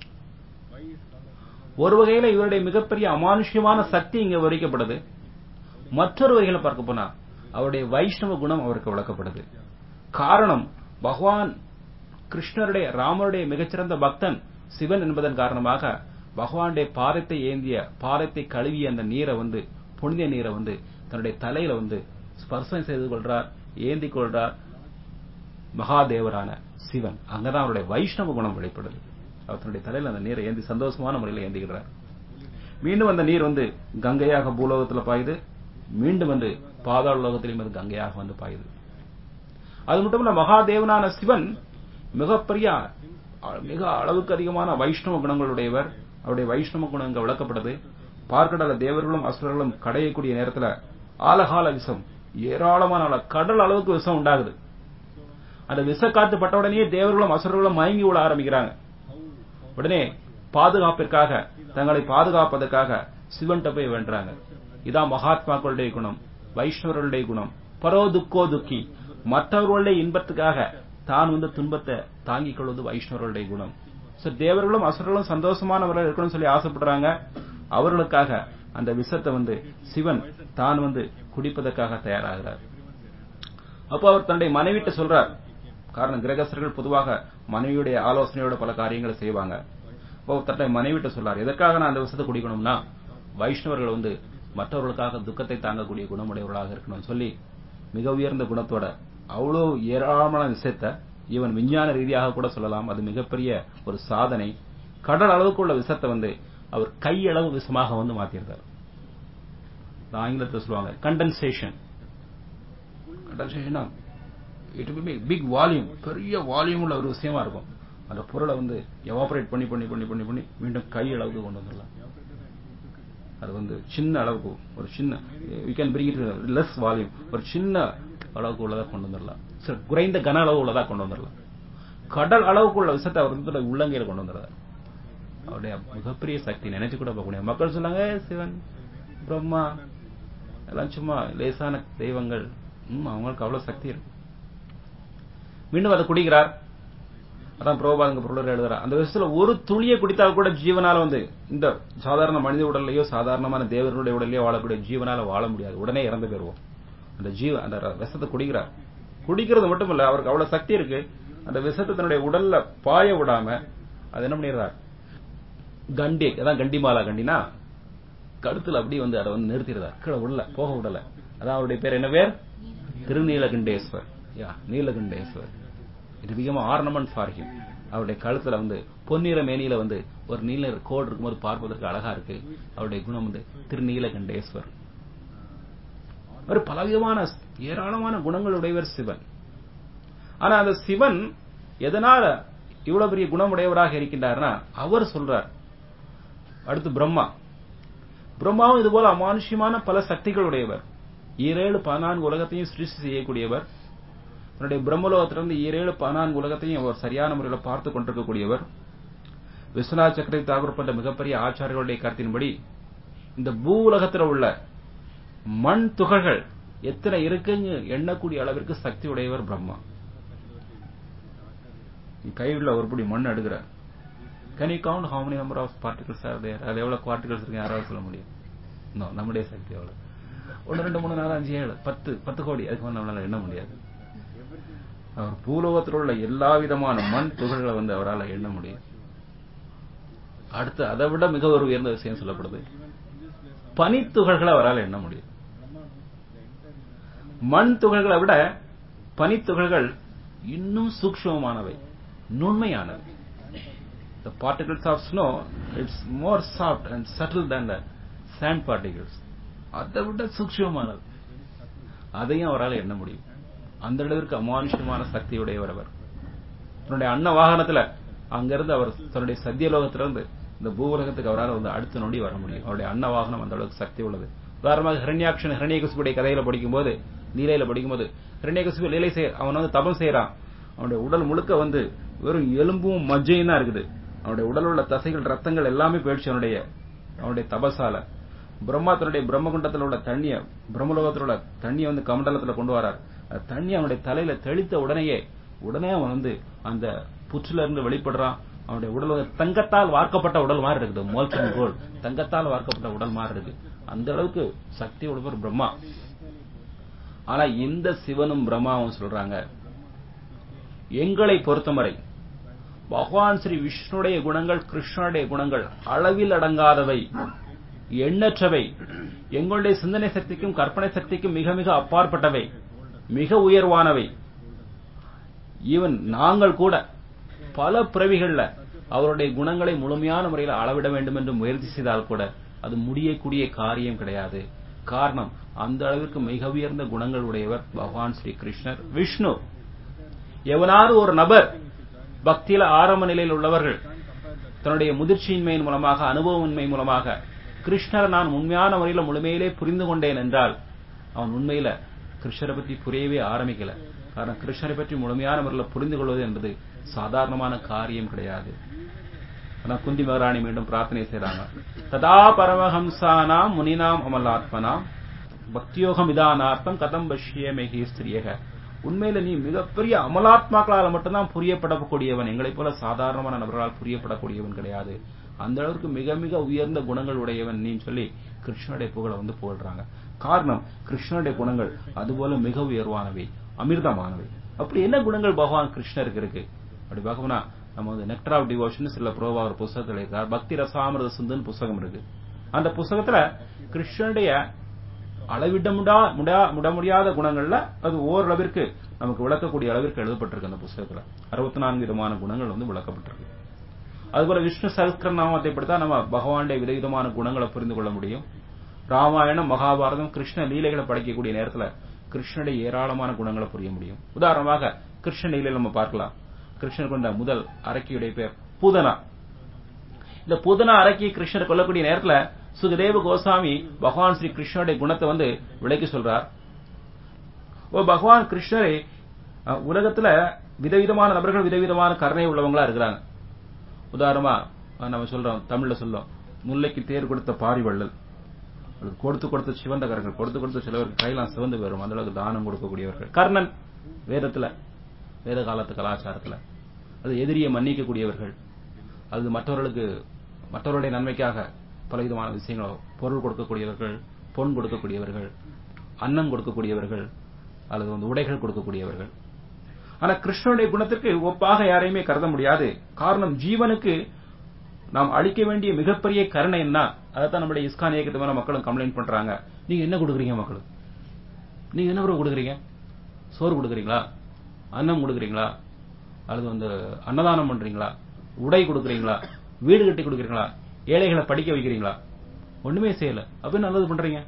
ஒரு வகையில இவருடைய மிகப்பெரிய அமானுஷ்யமான சக்தி இங்க விவரிக்கப்படுது மற்றொரு வகையில பார்க்க போனா அவருடைய வைஷ்ணவ குணம் அவருக்கு விளக்கப்படுது காரணம் பகவான் கிருஷ்ணருடைய ராமருடைய மிகச்சிறந்த பக்தன் சிவன் என்பதன் காரணமாக பகவானுடைய பாதத்தை ஏந்திய பாதத்தை கழுவிய அந்த நீரை வந்து புனித நீரை வந்து தன்னுடைய தலையில வந்து ஸ்பர்சம் செய்து கொள்றார் ஏந்தி கொள்றார் மகாதேவரான சிவன் அங்கதான் அவருடைய வைஷ்ணவ குணம் வெளிப்படுது அவர் தன்னுடைய தலையில அந்த நீரை ஏந்தி சந்தோஷமான முறையில் ஏந்திக்கிறார் மீண்டும் அந்த நீர் வந்து கங்கையாக பூலோகத்துல பாயுது மீண்டும் வந்து பாதாள உலகத்திலையும் அது கங்கையாக வந்து பாயுது அது மட்டும் இல்ல மகாதேவனான சிவன் மிகப்பெரிய மிக அளவுக்கு அதிகமான வைஷ்ணவ குணங்களுடையவர் அவருடைய வைஷ்ணவ குணம் இங்க விளக்கப்படுது பார்க்கடல தேவர்களும் அசுரர்களும் கடையக்கூடிய நேரத்துல ஆலகால விஷம் ஏராளமான கடல் அளவுக்கு விஷம் உண்டாகுது அந்த விஷ காத்து பட்ட உடனே தேவர்களும் அசுரர்களும் மயங்கி விட ஆரம்பிக்கிறாங்க உடனே பாதுகாப்பிற்காக தங்களை பாதுகாப்பதற்காக சிவன்கிட்ட போய் வேண்டுறாங்க இதான் மகாத்மாக்களுடைய குணம் வைஷ்ணவர்களுடைய குணம் பரோ துக்கோ துக்கி மற்றவர்களுடைய இன்பத்துக்காக தான் வந்து துன்பத்தை தாங்கிக் கொள்வது வைஷ்ணவர்களுடைய குணம் சோ தேவர்களும் அசுரர்களும் சந்தோஷமானவர்கள் இருக்கணும்னு சொல்லி ஆசைப்படுறாங்க அவர்களுக்காக அந்த விஷத்தை வந்து சிவன் தான் வந்து குடிப்பதற்காக தயாராகிறார் அப்போ அவர் தன்னுடைய மனைவிட்ட சொல்றார் காரணம் கிரகஸ்தர்கள் பொதுவாக மனைவியுடைய ஆலோசனையோட பல காரியங்களை செய்வாங்க அப்போ அவர் தன்னுடைய மனைவிட்ட சொல்றார் எதற்காக நான் அந்த விஷத்தை குடிக்கணும்னா வைஷ்ணவர்கள் வந்து மற்றவர்களுக்காக துக்கத்தை தாங்கக்கூடிய குணமுடையவர்களாக இருக்கணும்னு சொல்லி மிக உயர்ந்த குணத்தோட அவ்வளவு ஏராளமான விஷயத்த இவன் விஞ்ஞான ரீதியாக கூட சொல்லலாம் அது மிகப்பெரிய ஒரு சாதனை கடல் அளவுக்கு உள்ள விஷத்தை வந்து அவர் கையளவு விஷமாக வந்து மாத்திருந்தார் ஆங்கிலத்தில் சொல்லுவாங்க condensation condensation it B big volume பெரிய வால்யூம் உள்ள ஒரு விஷயமா இருக்கும் அந்த பொருளை வந்து எவாபரேட் பண்ணி பண்ணி பண்ணி பண்ணி பண்ணி மீண்டும் கை அளவுக்கு கொண்டு வந்துடலாம் அது வந்து சின்ன அளவுக்கு ஒரு சின்ன you can bring it less volume ஒரு சின்ன அளவுக்கு உள்ளதா கொண்டு வந்துடலாம் சரி குறைந்த கன அளவு உள்ளதா கொண்டு வந்துடலாம் கடல் அளவுக்கு உள்ள விஷயத்தை அவர் வந்து உள்ளங்கையில கொண்டு வந்துடுறாரு அவருடைய மிகப்பெரிய சக்தி நினைச்சு கூட பார்க்க முடியாது மக்கள் சொன்னாங்க சிவன் பிரம்மா எல்லாம் சும்மா லேசான தெய்வங்கள் அவங்களுக்கு அவ்வளவு சக்தி இருக்கு மீண்டும் அதை குடிக்கிறார் அதான் புரோபாதங்க பொருளர் எழுதுறார் அந்த விஷயத்துல ஒரு துளியை குடித்தால் கூட ஜீவனால வந்து இந்த சாதாரண மனித உடல்லையோ சாதாரணமான தேவர்களுடைய உடலையோ வாழக்கூடிய ஜீவனால வாழ முடியாது உடனே இறந்து போயிருவோம் அந்த ஜீவ அந்த விஷத்தை குடிக்கிறார் குடிக்கிறது மட்டும் இல்ல அவருக்கு அவ்வளவு சக்தி இருக்கு அந்த விஷத்தை தன்னுடைய உடல்ல பாய விடாம அது என்ன பண்ணிடுறார் கண்டி அதான் கண்டிமாலா கண்டினா கழுத்துல அப்படி வந்து அதை வந்து நிறுத்திடுறார் கீழே உள்ள போக விடல அதான் அவருடைய பேர் என்ன பேர் திருநீலகண்டேஸ்வர் யா நீலகண்டேஸ்வர் இது பிகம் ஆர்னமெண்ட் ஃபார் ஹிம் அவருடைய கழுத்துல வந்து பொன்னிற மேனியில வந்து ஒரு நீல கோடு இருக்கும்போது பார்ப்பதற்கு அழகா இருக்கு அவருடைய குணம் வந்து திருநீலகண்டேஸ்வர் ஒரு பலவிதமான ஏராளமான குணங்களுடையவர் சிவன் ஆனா அந்த சிவன் எதனால இவ்வளவு பெரிய குணமுடையவராக இருக்கின்றார்னா அவர் சொல்றார் அடுத்து பிரம்மா பிரம்மாவும் இது போல அமானுஷ்யமான பல சக்திகள் உடையவர் ஈரேழு பதினான்கு உலகத்தையும் சிருஷ்டி செய்யக்கூடியவர் தன்னுடைய பிரம்மலோகத்திலிருந்து ஈரேழு பதினான்கு உலகத்தையும் அவர் சரியான முறையில் பார்த்து கொண்டிருக்கக்கூடியவர் விஸ்வநாத் சக்கரை தாகூர் போன்ற மிகப்பெரிய ஆச்சாரியர்களுடைய கருத்தின்படி இந்த பூ உலகத்தில் உள்ள மண் துகள்கள் எத்தனை இருக்குன்னு எண்ணக்கூடிய அளவிற்கு சக்தி உடையவர் பிரம்மா கையுள்ள ஒருபடி மண் எடுக்கிற can you count how many number of particles are there அது எவ்வளவு பார்ட்டிகல்ஸ் இருக்கு யாராவது சொல்ல முடியும் நம்முடைய சக்தி எவ்வளவு ஒன்று ரெண்டு மூணு நாலு அஞ்சு ஏழு பத்து பத்து கோடி அதுக்கு நம்மளால எண்ண முடியாது அவர் பூலோகத்தில் உள்ள எல்லா விதமான மண் துகள்களை வந்து அவரால் எண்ண முடியும் அடுத்து அதை விட மிக ஒரு உயர்ந்த விஷயம் சொல்லப்படுது பனித்துகள்களை அவரால் எண்ண முடியும் மண் துகள்களை விட பனித்துகள்கள் இன்னும் சூக்ஷமமானவை நுண்மையானவை The particles of snow, it's more soft and subtle than the sand particles. அதை விட சூக்ஷமமானது அதையும் அவரால் எண்ண முடியும் அந்த அளவிற்கு அமானுஷமான சக்தியுடையவர் அவர் தன்னுடைய அன்ன வாகனத்துல அங்கிருந்து அவர் தன்னுடைய சத்தியலோகத்திலிருந்து இந்த பூவுலகத்துக்கு அவரால் வந்து அடுத்த நொடி வர முடியும் அவருடைய அன்ன வாகனம் அந்த அளவுக்கு சக்தி உள்ளது உதாரணமாக ஹிரண்யாக்ஷன் ஹிரண்யகசிபுடைய கதையில படிக்கும்போது லீலையில படிக்கும்போது ஹிரண்யகசிபு லீலை செய்ய அவன் வந்து தபம் செய்யறான் அவனுடைய உடல் முழுக்க வந்து வெறும் எலும்பும் மஜ்ஜையும் தான் இருக்குது அவனுடைய உடல் உள்ள தசைகள் ரத்தங்கள் எல்லாமே போயிடுச்சு அவனுடைய அவனுடைய தபசால பிரம்மா தன்னுடைய பிரம்மகுண்டத்தில் உள்ள தண்ணிய பிரம்மலோகத்தில் உள்ள தண்ணியை வந்து கமண்டலத்துல கொண்டு வரார் அந்த தண்ணி அவனுடைய தலையில தெளித்த உடனேயே உடனே அவன் வந்து அந்த புற்றுல இருந்து வெளிப்படுறான் அவனுடைய உடல் வந்து தங்கத்தால் வார்க்கப்பட்ட உடல் மாதிரி இருக்குது மோல்சன் கோல்ட் தங்கத்தால் வார்க்கப்பட்ட உடல் மாதிரி இருக்கு அந்த அளவுக்கு சக்தி உடையவர் பிரம்மா ஆனா இந்த சிவனும் பிரம்மாவும் சொல்றாங்க எங்களை பொறுத்தவரை பகவான் ஸ்ரீ விஷ்ணுடைய குணங்கள் கிருஷ்ணனுடைய குணங்கள் அளவில் அடங்காதவை எண்ணற்றவை எங்களுடைய சிந்தனை சக்திக்கும் கற்பனை சக்திக்கும் மிக மிக அப்பாற்பட்டவை மிக உயர்வானவை ஈவன் நாங்கள் கூட பல பிறவிகள்ல அவருடைய குணங்களை முழுமையான முறையில் அளவிட வேண்டும் என்று முயற்சி செய்தால் கூட அது முடியக்கூடிய காரியம் கிடையாது காரணம் அந்த அளவிற்கு மிக உயர்ந்த குணங்கள் உடையவர் பகவான் ஸ்ரீ கிருஷ்ணர் விஷ்ணு எவனாவது ஒரு நபர் பக்தியில ஆரம்ப நிலையில் உள்ளவர்கள் தன்னுடைய முதிர்ச்சியின்மையின் மூலமாக அனுபவமின்மை மூலமாக கிருஷ்ணரை நான் உண்மையான முறையில் முழுமையிலே புரிந்து கொண்டேன் என்றால் அவன் உண்மையில கிருஷ்ணரை பற்றி புரியவே ஆரம்பிக்கல காரணம் கிருஷ்ணரை பற்றி முழுமையான முறையில் புரிந்து கொள்வது என்பது சாதாரணமான காரியம் கிடையாது ஆனா குந்தி மகாராணி மீண்டும் பிரார்த்தனை செய்றாங்க ததா பரமஹம்சானாம் முனினாம் அமலாத்மனாம் பக்தியோகம் இதானார்த்தம் கதம் பஷ்யமேகி ஸ்திரியக உண்மையில நீ மிகப்பெரிய அமலாத்மாக்களால் மட்டும்தான் புரியப்படக்கூடியவன் எங்களைப் போல சாதாரணமான நபர்களால் புரியப்படக்கூடியவன் கிடையாது அந்த அளவுக்கு மிக மிக உயர்ந்த குணங்கள் உடையவன் நீ சொல்லி கிருஷ்ணனுடைய புகழை வந்து புகழ்றாங்க காரணம் கிருஷ்ணனுடைய குணங்கள் அதுபோல மிக உயர்வானவை அமிர்தமானவை அப்படி என்ன குணங்கள் பகவான் கிருஷ்ணருக்கு இருக்கு அப்படி பார்க்கணும்னா நம்ம வந்து நெக்டர் ஆஃப் டிவோஷன் சில புரோவா ஒரு புஸ்தகத்தில் இருக்கார் பக்தி ரசாமிரத சிந்துன்னு புஸ்தகம் இருக்கு அந்த புஸ்தகத்துல கிருஷ்ணனுடைய அளவிட முடா முடா முட முடியாத குணங்கள்ல அது ஓரளவிற்கு நமக்கு விளக்கக்கூடிய அளவிற்கு எழுதப்பட்டிருக்கு அந்த புஸ்தகத்துல அறுபத்தி நான்கு விதமான குணங்கள் வந்து விளக்கப்பட்டிருக்கு அதுபோல விஷ்ணு சஹஸ்கர நாமத்தை படித்தா நம்ம பகவானுடைய விதவிதமான குணங்களை புரிந்து கொள்ள முடியும் ராமாயணம் மகாபாரதம் கிருஷ்ண லீலைகளை படைக்கக்கூடிய நேரத்துல கிருஷ்ணனுடைய ஏராளமான குணங்களை புரிய முடியும் உதாரணமாக கிருஷ்ண லீலையில் நம்ம பார்க்கலாம் கிருஷ்ணர் கொண்ட முதல் அரக்கியுடைய பேர் பூதனா இந்த பூதனா அரக்கி கிருஷ்ணர் கொல்லக்கூடிய நேரத்துல சுகதேவ கோசாமி பகவான் ஸ்ரீ கிருஷ்ணனுடைய குணத்தை வந்து விளக்கி சொல்றார் ஓ பகவான் கிருஷ்ணரே அஹ், உலகத்துல விதவிதமான நபர்கள் விதவிதமான கருணை உள்ளவங்களா இருக்கிறாங்க உதாரணமா அஹ், நம்ம சொல்றோம் தமிழ்ல சொல்றோம் முல்லைக்கு தேர் கொடுத்த பாரிவள்ளல் அது கொடுத்து கொடுத்த சிவந்த கரங்கள் கொடுத்து கொடுத்த சிலவருக்கு கையெல்லாம் சிவந்து வரும் அந்த அளவுக்கு தானம் கொடுக்கக்கூடியவர்கள் கர்ணன் வேதத்துல வேத காலத்து கலாச்சாரத்துல அது எதிரியை மன்னிக்கக்கூடியவர்கள் அது மற்றவர்களுக்கு மற்றவருடைய நன்மைக்காக பலவிதமான விஷயங்களோ பொருள் கொடுக்கக்கூடியவர்கள் பொன் கொடுக்கக்கூடியவர்கள் அன்னம் கொடுக்கக்கூடியவர்கள் அல்லது வந்து உடைகள் கொடுக்கக்கூடியவர்கள் ஆனா கிருஷ்ணனுடைய குணத்திற்கு ஒப்பாக யாரையுமே கருத முடியாது காரணம் ஜீவனுக்கு நாம் அளிக்க வேண்டிய மிகப்பெரிய கருணை என்ன அதைத்தான் நம்முடைய இஸ்கான் இயக்கத்து மேல மக்களும் கம்ப்ளைண்ட் பண்றாங்க நீங்க என்ன கொடுக்குறீங்க மக்களுக்கு நீங்க என்ன ப்ரோ கொடுக்குறீங்க சோறு கொடுக்குறீங்களா அன்னம் கொடுக்குறீங்களா அல்லது வந்து அன்னதானம் பண்றீங்களா உடை கொடுக்குறீங்களா வீடு கட்டி கொடுக்குறீங்களா ஏழைகளை படிக்க வைக்கிறீங்களா ஒண்ணுமே செய்யல அப்ப நல்லது பண்றீங்க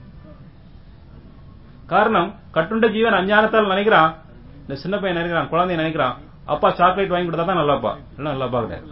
காரணம் கட்டுண்ட ஜீவன் அஞ்ஞானத்தால் நினைக்கிறான் இந்த சின்ன பையன் நினைக்கிறான் குழந்தை நினைக்கிறான் அப்பா சாக்லேட் வாங்கி கொடுத்தா தான் நல்லாப்பா இல்ல நல்லாப்பா கிடையாது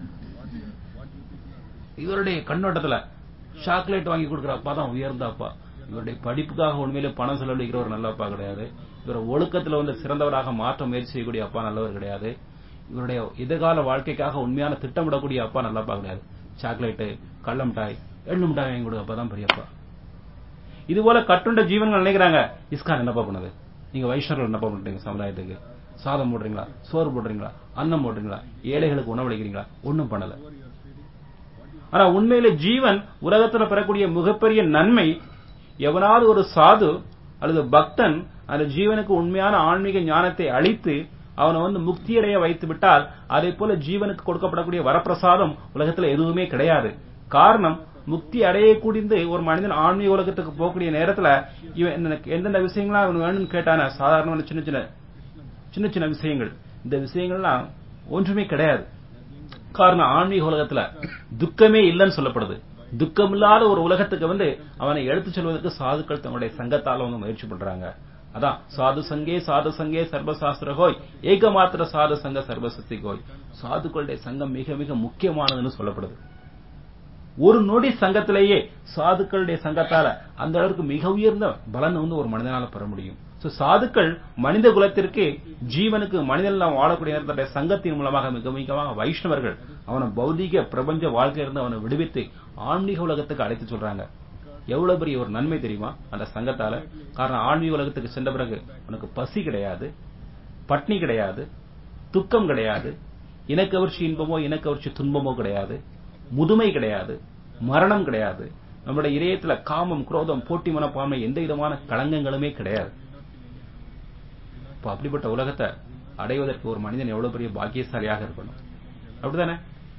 இவருடைய கண்ணோட்டத்துல சாக்லேட் வாங்கி கொடுக்குற அப்பா தான் உயர்ந்த அப்பா இவருடைய படிப்புக்காக உண்மையிலே பணம் செலவழிக்கிற ஒரு நல்ல அப்பா கிடையாது இவரை ஒழுக்கத்துல வந்து சிறந்தவராக மாற்ற முயற்சி செய்யக்கூடிய அப்பா நல்லவர் கிடையாது இவருடைய எதிர்கால வாழ்க்கைக்காக உண்மையான திட்டமிடக்கூடிய அப்பா நல்ல அப்பா கிடையாது சாக்லேட்டு கள்ள மிட்டாய் எள்ளு மிட்டாய் வாங்கி கொடுக்க அப்பா தான் பெரியப்பா இது போல கட்டுண்ட ஜீவன்கள் நினைக்கிறாங்க இஸ்கான் என்னப்பா பண்ணுது நீங்க வைஷ்ணவர்கள் என்னப்பா பண்றீங்க சமுதாயத்துக்கு சாதம் போடுறீங்களா சோறு போடுறீங்களா அன்னம் போடுறீங்களா ஏழைகளுக்கு உணவளிக்கிறீங்களா ஒண்ணும் பண்ணல ஆனா உண்மையில ஜீவன் உலகத்துல பெறக்கூடிய மிகப்பெரிய நன்மை எவனாவது ஒரு சாது அல்லது பக்தன் அந்த ஜீவனுக்கு உண்மையான ஆன்மீக ஞானத்தை அளித்து அவனை வந்து முக்தியடைய வைத்து விட்டால் அதே போல ஜீவனுக்கு கொடுக்கப்படக்கூடிய வரப்பிரசாதம் உலகத்துல எதுவுமே கிடையாது காரணம் முக்தி அடையக்கூடியது ஒரு மனிதன் ஆன்மீக உலகத்துக்கு போகக்கூடிய நேரத்துல இவன் எனக்கு எந்தெந்த விஷயங்களா அவன் வேணும்னு கேட்டான சாதாரணமான சின்ன சின்ன சின்ன சின்ன விஷயங்கள் இந்த விஷயங்கள்லாம் ஒன்றுமே கிடையாது காரணம் ஆன்மீக உலகத்துல துக்கமே இல்லைன்னு சொல்லப்படுது துக்கமில்லாத ஒரு உலகத்துக்கு வந்து அவனை எடுத்துச் செல்வதற்கு சாதுக்கள் தங்களுடைய சங்கத்தால வந்து முயற்சி பண்றாங்க அதான் சாது சங்கே சாது சங்கே சர்வசாஸ்திர கோய் ஏகமாத்திர சாது சங்க சர்வசக்தி கோய் சாதுக்களுடைய சங்கம் மிக மிக முக்கியமானதுன்னு சொல்லப்படுது ஒரு நொடி சங்கத்திலேயே சாதுக்களுடைய சங்கத்தால அந்த அளவுக்கு மிக உயர்ந்த பலன் வந்து ஒரு மனிதனால பெற முடியும் சோ சாதுக்கள் மனித குலத்திற்கு ஜீவனுக்கு மனிதன் வாழக்கூடிய நேரத்துடைய சங்கத்தின் மூலமாக மிக மிகமாக வைஷ்ணவர்கள் அவனை பௌதிக பிரபஞ்ச வாழ்க்கையிலிருந்து அவனை விடுவித்து ஆன்மீக உலகத்துக்கு அழைத்து சொல்றாங்க எவ்வளவு பெரிய ஒரு நன்மை தெரியுமா அந்த சங்கத்தால காரணம் ஆன்மீக உலகத்துக்கு சென்ற பிறகு உனக்கு பசி கிடையாது பட்னி கிடையாது துக்கம் கிடையாது இனக்கவர்ச்சி இன்பமோ இனக்கவர்ச்சி துன்பமோ கிடையாது முதுமை கிடையாது மரணம் கிடையாது நம்முடைய இதயத்துல காமம் குரோதம் போட்டி மனப்பான்மை எந்த விதமான களங்கங்களுமே கிடையாது இப்ப அப்படிப்பட்ட உலகத்தை அடைவதற்கு ஒரு மனிதன் எவ்வளவு பெரிய பாக்கியசாலியாக இருக்கணும் அப்படிதானே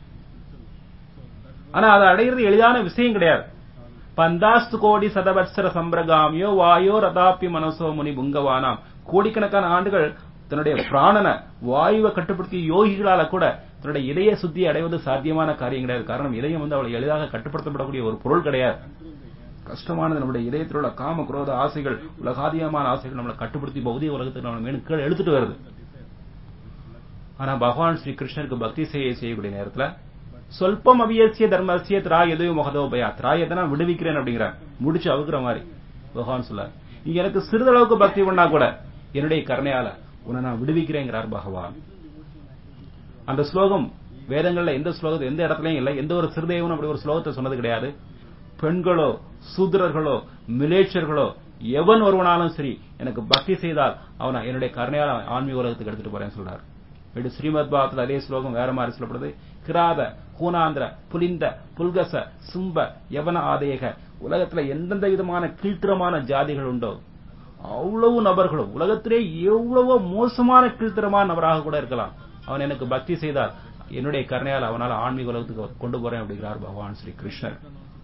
ஆனா அதை அடையிறது எளிதான விஷயம் கிடையாது பந்தாஸ்து கோடி சதவத்சர சம்பிரகாமியோ வாயோ ரதாப்பி மனசோ முனி புங்கவானாம் கோடிக்கணக்கான ஆண்டுகள் தன்னுடைய பிராணனை வாயுவை கட்டுப்படுத்திய யோகிகளால கூட தன்னுடைய இதய சுத்தியை அடைவது சாத்தியமான காரியம் கிடையாது காரணம் இதயம் வந்து அவளை எளிதாக கட்டுப்படுத்தப்படக்கூடிய ஒரு பொருள் கிடையாது கஷ்டமானது நம்முடைய இதயத்தில் உள்ள காம குரோத ஆசைகள் உலகாதியமான ஆசைகள் நம்மளை கட்டுப்படுத்தி பௌதிக உலகத்துக்கு நம்ம மேலும் கீழே எடுத்துட்டு வருது ஆனா பகவான் ஸ்ரீ கிருஷ்ணருக்கு பக்தி செய்ய செய்யக்கூடிய நேரத்துல சொல்பம் அவியசிய தர்மசிய திராய் எதுவும் முகதோபயா திராய் எதனா விடுவிக்கிறேன் அப்படிங்கிற முடிச்சு அவுக்குற மாதிரி பகவான் சொல்ல நீங்க எனக்கு சிறிதளவுக்கு பக்தி பண்ணா கூட என்னுடைய கருணையால உன்னை நான் விடுவிக்கிறேங்கிறார் பகவான் அந்த ஸ்லோகம் வேதங்கள்ல எந்த ஸ்லோகத்தை எந்த இடத்துலயும் இல்லை எந்த ஒரு சிறுதேவனும் அப்படி ஒரு ஸ்லோகத்தை சொன்னது கிடையாது பெண்களோ சூத்திரர்களோ மிலேச்சர்களோ எவன் ஒருவனாலும் சரி எனக்கு பக்தி செய்தால் அவனை என்னுடைய கருணையால் ஆன்மீக உலகத்துக்கு எடுத்துட்டு போறேன்னு சொல்றாரு வீடு ஸ்ரீமத் பாவத்தில் அதே ஸ்லோகம் வேற மாதிரி சொல்லப்படுது கிராத கூனாந்திர புலிந்த புல்கச சும்ப யவன ஆதேக உலகத்துல எந்தெந்த விதமான கீழ்த்தரமான ஜாதிகள் உண்டோ அவ்வளவு நபர்களும் உலகத்திலே எவ்வளவோ மோசமான கீழ்த்தரமான நபராக கூட இருக்கலாம் அவன் எனக்கு பக்தி செய்தால் என்னுடைய கருணையால் அவனால் ஆன்மீக உலகத்துக்கு கொண்டு போறேன் அப்படிங்கிறார் பகவான் ஸ்ரீ கிருஷ்ணர்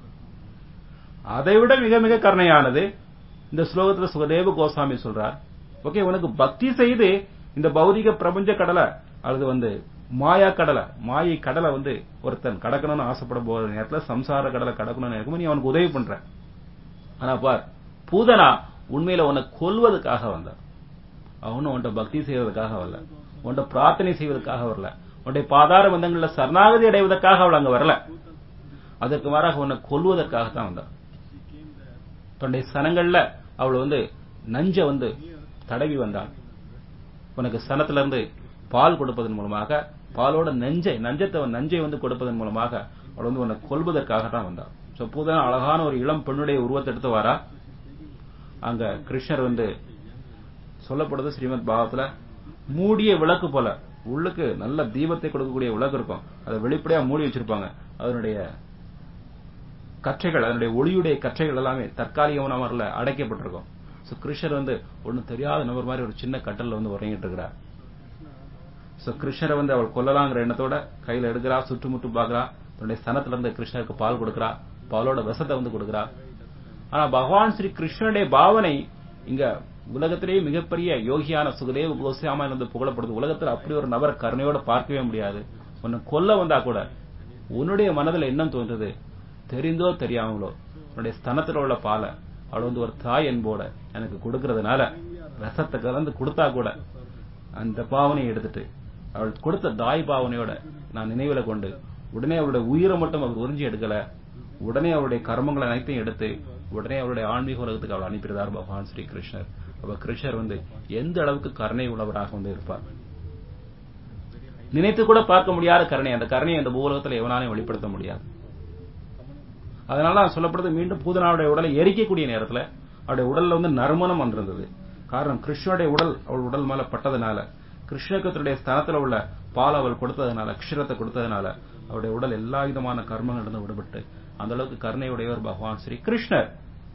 அதைவிட மிக மிக கருணையானது இந்த ஸ்லோகத்துல சுகதேவ கோசாமி சொல்றார் ஓகே உனக்கு பக்தி செய்து இந்த பௌதிக பிரபஞ்ச கடலை அல்லது வந்து மாயா கடலை மாயை கடலை வந்து ஒருத்தன் கடக்கணும்னு ஆசைப்பட போற நேரத்துல சம்சார கடலை கடக்கணும்னு இருக்கும் நீ அவனுக்கு உதவி பண்ற ஆனா பார் பூதனா உண்மையில உன்னை கொல்வதற்காக வந்தான் அவனும் உன்ட்ட பக்தி செய்வதற்காக வரல உன்ட்ட பிரார்த்தனை செய்வதற்காக வரல உன்னுடைய பாதார பந்தங்கள்ல சரணாகதி அடைவதற்காக அவள் அங்க வரல அதற்கு மாறாக உன்னை கொல்வதற்காகத்தான் வந்தான் தன்னுடைய சனங்கள்ல அவள் வந்து நஞ்ச வந்து தடவி வந்தாள் உனக்கு சனத்துல இருந்து பால் கொடுப்பதன் மூலமாக பாலோட நஞ்சை நஞ்சத்தை நஞ்சை வந்து கொடுப்பதன் மூலமாக அவள் வந்து உன்னை கொல்வதற்காக தான் வந்தாள் சோ பூதனா அழகான ஒரு இளம் பெண்ணுடைய உருவத்தை எடுத்து வரா அங்க கிருஷ்ணர் வந்து சொல்லப்படுது ஸ்ரீமத் பாவத்துல மூடிய விளக்கு போல உள்ளுக்கு நல்ல தீபத்தை கொடுக்கக்கூடிய விளக்கு இருக்கும் அதை வெளிப்படையா மூடி வச்சிருப்பாங்க அதனுடைய கற்றைகள் அதனுடைய ஒளியுடைய கற்றைகள் எல்லாமே தற்காலிகமான முறையில் அடைக்கப்பட்டிருக்கும் சோ கிருஷ்ணர் வந்து ஒன்னும் தெரியாத நபர் மாதிரி ஒரு சின்ன கட்டல்ல வந்து உறங்கிட்டு இருக்கிறார் சோ கிருஷ்ணரை வந்து அவள் கொல்லலாங்கிற எண்ணத்தோட கையில எடுக்கிறா சுற்றுமுட்டு பாக்குறா தன்னுடைய சனத்துல இருந்து கிருஷ்ணருக்கு பால் கொடுக்கிறா பாலோட விஷத்தை வந்து கொடுக்கிறா ஆனா பகவான் ஸ்ரீ கிருஷ்ணனுடைய பாவனை இங்க உலகத்திலேயே மிகப்பெரிய யோகியான சுகதேவ கோசாமா வந்து புகழப்படுது உலகத்தில் அப்படி ஒரு நபர் கருணையோட பார்க்கவே முடியாது உன்னை கொல்ல வந்தா கூட உன்னுடைய மனதில் எண்ணம் தோன்றது தெரிந்தோ தெரியாமலோ உன்னுடைய ஸ்தனத்தில் உள்ள பாலை அவள் வந்து ஒரு தாய் என்போட எனக்கு கொடுக்கறதுனால ரசத்தை கலந்து கொடுத்தா கூட அந்த பாவனையை எடுத்துட்டு அவள் கொடுத்த தாய் பாவனையோட நான் நினைவுல கொண்டு உடனே அவளுடைய உயிரை மட்டும் அவர் உறிஞ்சி எடுக்கல உடனே அவருடைய கர்மங்களை அனைத்தையும் எடுத்து உடனே அவருடைய ஆன்மீக உலகத்துக்கு அவள் அனுப்பிடுறார் பகவான் ஸ்ரீ கிருஷ்ணர் அப்ப கிருஷ்ணர் வந்து எந்த அளவுக்கு கருணை உள்ளவராக வந்து இருப்பார் நினைத்து கூட பார்க்க முடியாத கருணை அந்த கருணையை அந்த பூலகத்தில் எவனாலையும் வெளிப்படுத்த முடியாது அதனால சொல்லப்படுது மீண்டும் பூதனாவுடைய உடலை எரிக்கக்கூடிய நேரத்துல அவருடைய உடல்ல வந்து நறுமணம் வந்திருந்தது காரணம் கிருஷ்ணனுடைய உடல் அவள் உடல் மேல பட்டதுனால கிருஷ்ணகத்தினுடைய ஸ்தானத்துல உள்ள பால் அவள் கொடுத்ததுனால அக்ஷரத்தை கொடுத்ததுனால அவருடைய உடல் எல்லா விதமான கர்மங்களிலிருந்து விடுபட்டு அந்த அளவுக்கு கருணையுடையவர் பகவான் ஸ்ரீ கிருஷ்ணர்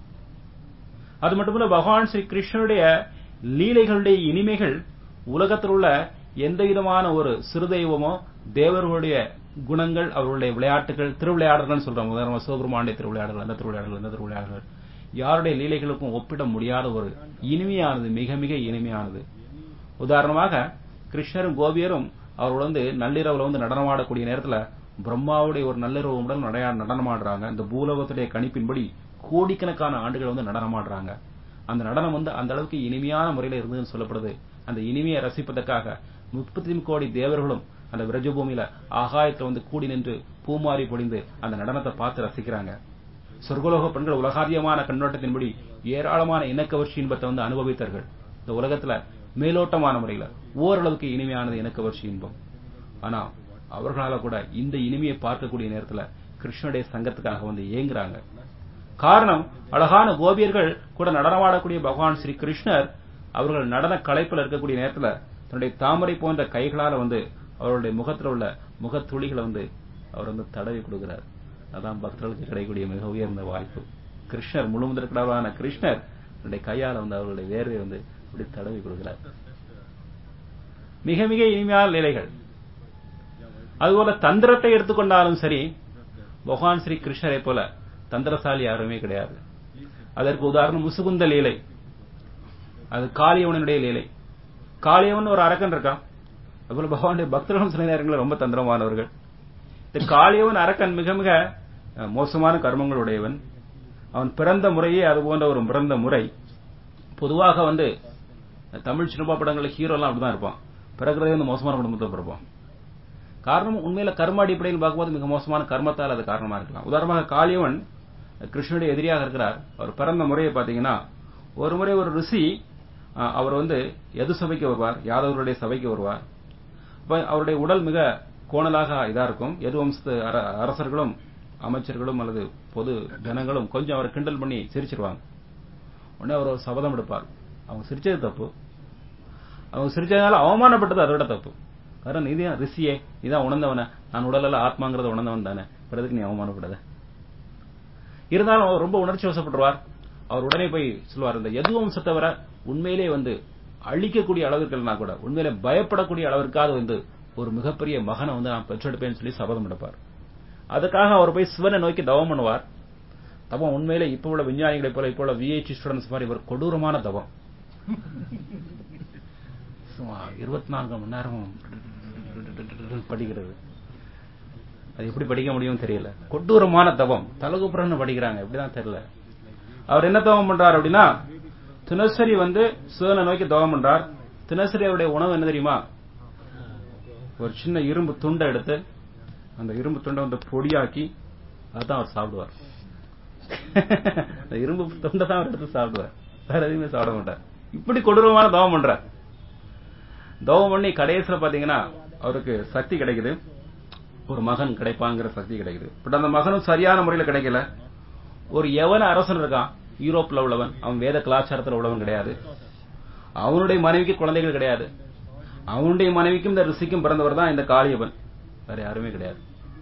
அது மட்டுமல்ல பகவான் ஸ்ரீ கிருஷ்ணனுடைய லீலைகளுடைய இனிமைகள் உலகத்தில் உள்ள எந்த விதமான ஒரு சிறுதெய்வமோ தேவர்களுடைய குணங்கள் அவர்களுடைய விளையாட்டுகள் திருவிளையாடல்கள் சொல்றாங்க உதாரணமா சிவபெருமானுடைய திருவிளையாடல்கள் அந்த திருவிளையாடல்கள் இந்த திருவிளையாடல்கள் யாருடைய லீலைகளுக்கும் ஒப்பிட முடியாத ஒரு இனிமையானது மிக மிக இனிமையானது உதாரணமாக கிருஷ்ணரும் கோபியரும் அவர்கள் வந்து நள்ளிரவுல வந்து நடனமாடக்கூடிய நேரத்துல பிரம்மாவுடைய ஒரு நள்ளிரவு உடன் நடனமாடுறாங்க இந்த பூலோகத்துடைய கணிப்பின்படி கோடிக்கணக்கான ஆண்டுகள் வந்து நடனமாடுறாங்க அந்த நடனம் வந்து அந்த அளவுக்கு இனிமையான முறையில் இருந்ததுன்னு சொல்லப்படுது அந்த இனிமையை ரசிப்பதற்காக முப்பத்தி கோடி தேவர்களும் அந்த விரஜபூமியில ஆகாயத்துல வந்து கூடி நின்று பூமாரி பொழிந்து அந்த நடனத்தை பார்த்து ரசிக்கிறாங்க சொர்க்கலோக பெண்கள் உலகாதியமான கண்ணோட்டத்தின்படி ஏராளமான இனக்கவர்ச்சி இன்பத்தை வந்து அனுபவித்தார்கள் இந்த உலகத்துல மேலோட்டமான முறையில ஓரளவுக்கு இனிமையானது இனக்கவர்ச்சி இன்பம் ஆனா அவர்களால கூட இந்த இனிமையை பார்க்கக்கூடிய நேரத்துல கிருஷ்ணனுடைய சங்கத்துக்காக வந்து ஏங்குறாங்க காரணம் அழகான கோபியர்கள் கூட நடனமாடக்கூடிய பகவான் ஸ்ரீ கிருஷ்ணர் அவர்கள் நடன கலைப்பில் இருக்கக்கூடிய நேரத்துல தன்னுடைய தாமரை போன்ற கைகளால வந்து அவருடைய முகத்தில் உள்ள முகத்துளிகளை வந்து அவர் வந்து தடவி கொடுக்கிறார் அதான் பக்தர்களுக்கு கிடைக்கக்கூடிய மிக உயர்ந்த வாய்ப்பு கிருஷ்ணர் முழுமுதற்கடவான கிருஷ்ணர் தன்னுடைய கையால வந்து அவருடைய வேர்வை வந்து இப்படி தடவி கொடுக்கிறார் மிக மிக இனிமையான நிலைகள் அதுபோல தந்திரத்தை எடுத்துக்கொண்டாலும் சரி பகவான் ஸ்ரீ கிருஷ்ணரை போல தந்திரசாலி யாருமே கிடையாது அதற்கு உதாரணம் முசுகுந்த லீலை அது காளியவனுடைய லீலை காளியவன் ஒரு அரக்கன் இருக்கான் அதுபோல பகவானுடைய பக்தர்களும் சில நேரங்களில் ரொம்ப தந்திரமானவர்கள் இந்த காளியவன் அரக்கன் மிக மிக மோசமான கர்மங்கள் உடையவன் அவன் பிறந்த முறையே அது போன்ற ஒரு பிறந்த முறை பொதுவாக வந்து தமிழ் சினிமா படங்களில் ஹீரோ எல்லாம் அப்படிதான் இருப்பான் பிறகுறதே வந்து மோசமான குடும்பத்தில் பிறப்பான் காரணம் உண்மையில கர்ம அடிப்படையில் பார்க்கும்போது மிக மோசமான கர்மத்தால் அது காரணமா இருக்கலாம் உதாரணமாக காளியவன் கிருஷ்ணனுடைய எதிரியாக இருக்கிறார் அவர் பிறந்த முறையை பாத்தீங்கன்னா ஒரு முறை ஒரு ரிஷி அவர் வந்து எது சபைக்கு வருவார் யாதவருடைய சபைக்கு வருவார் அவருடைய உடல் மிக கோணலாக இதா இருக்கும் எது வம்சத்து அர- அரசர்களும் அமைச்சர்களும் அல்லது பொது ஜனங்களும் கொஞ்சம் அவரை கிண்டல் பண்ணி சிரிச்சிருவாங்க உடனே அவர் ஒரு சபதம் எடுப்பார் அவங்க சிரிச்சது தப்பு அவங்க சிரிச்சதுனால அவமானப்பட்டது அதோட தப்பு காரணம் நீ தான் ரிஷியே இதான் உணர்ந்தவன நான் உடல்ல ஆத்மாங்கிறத உணர்ந்தவன் தானே பிறதுக்கு நீ அவமானப்படாத இருந்தாலும் அவர் ரொம்ப உணர்ச்சி வசப்பட்டுருவார் அவர் உடனே போய் சொல்லுவார் இந்த எது வம்சத்தை வர உண்மையிலே வந்து அழிக்கக்கூடிய அளவிற்கு இல்லைனா கூட உண்மையிலே பயப்படக்கூடிய அளவிற்காவது வந்து ஒரு மிகப்பெரிய மகனை வந்து நான் பெற்றெடுப்பேன்னு சொல்லி சபதம் எடுப்பார் அதுக்காக அவர் போய் சிவனை நோக்கி தவம் பண்ணுவார் தவம் உண்மையிலே இப்ப உள்ள விஞ்ஞானிகளை போல இப்ப உள்ள விஐடி ஸ்டூடெண்ட்ஸ் மாதிரி ஒரு கொடூரமான தவம் சும்மா இருபத்தி நான்கு மணி நேரம் படிக்கிறது அது எப்படி படிக்க முடியும் தெரியல கொடூரமான தவம் தலகுப்புறன்னு படிக்கிறாங்க எப்படிதான் தெரியல அவர் என்ன தவம் பண்றார் அப்படின்னா தினசரி வந்து சிவனை நோக்கி தவம் பண்றார் தினசரி அவருடைய உணவு என்ன தெரியுமா ஒரு சின்ன இரும்பு துண்டை எடுத்து அந்த இரும்பு துண்டை வந்து பொடியாக்கி அதான் அவர் சாப்பிடுவார் அந்த இரும்பு துண்டை தான் அவர் எடுத்து சாப்பிடுவார் வேற எதுவுமே சாப்பிட மாட்டார் இப்படி கொடூரமான தவம் பண்றார் தவம் பண்ணி கடைசியில பாத்தீங்கன்னா அவருக்கு சக்தி கிடைக்குது ஒரு மகன் கிடைப்பாங்கிற சக்தி கிடைக்குது பட் அந்த மகனும் சரியான முறையில் கிடைக்கல ஒரு எவன அரசன் இருக்கான் யூரோப்ல உள்ளவன் அவன் வேத கலாச்சாரத்தில் உள்ளவன் கிடையாது அவனுடைய மனைவிக்கு குழந்தைகள் கிடையாது அவனுடைய மனைவிக்கும் இந்த ரிஷிக்கும் பிறந்தவர் தான் இந்த காளியவன் வேற யாருமே கிடையாது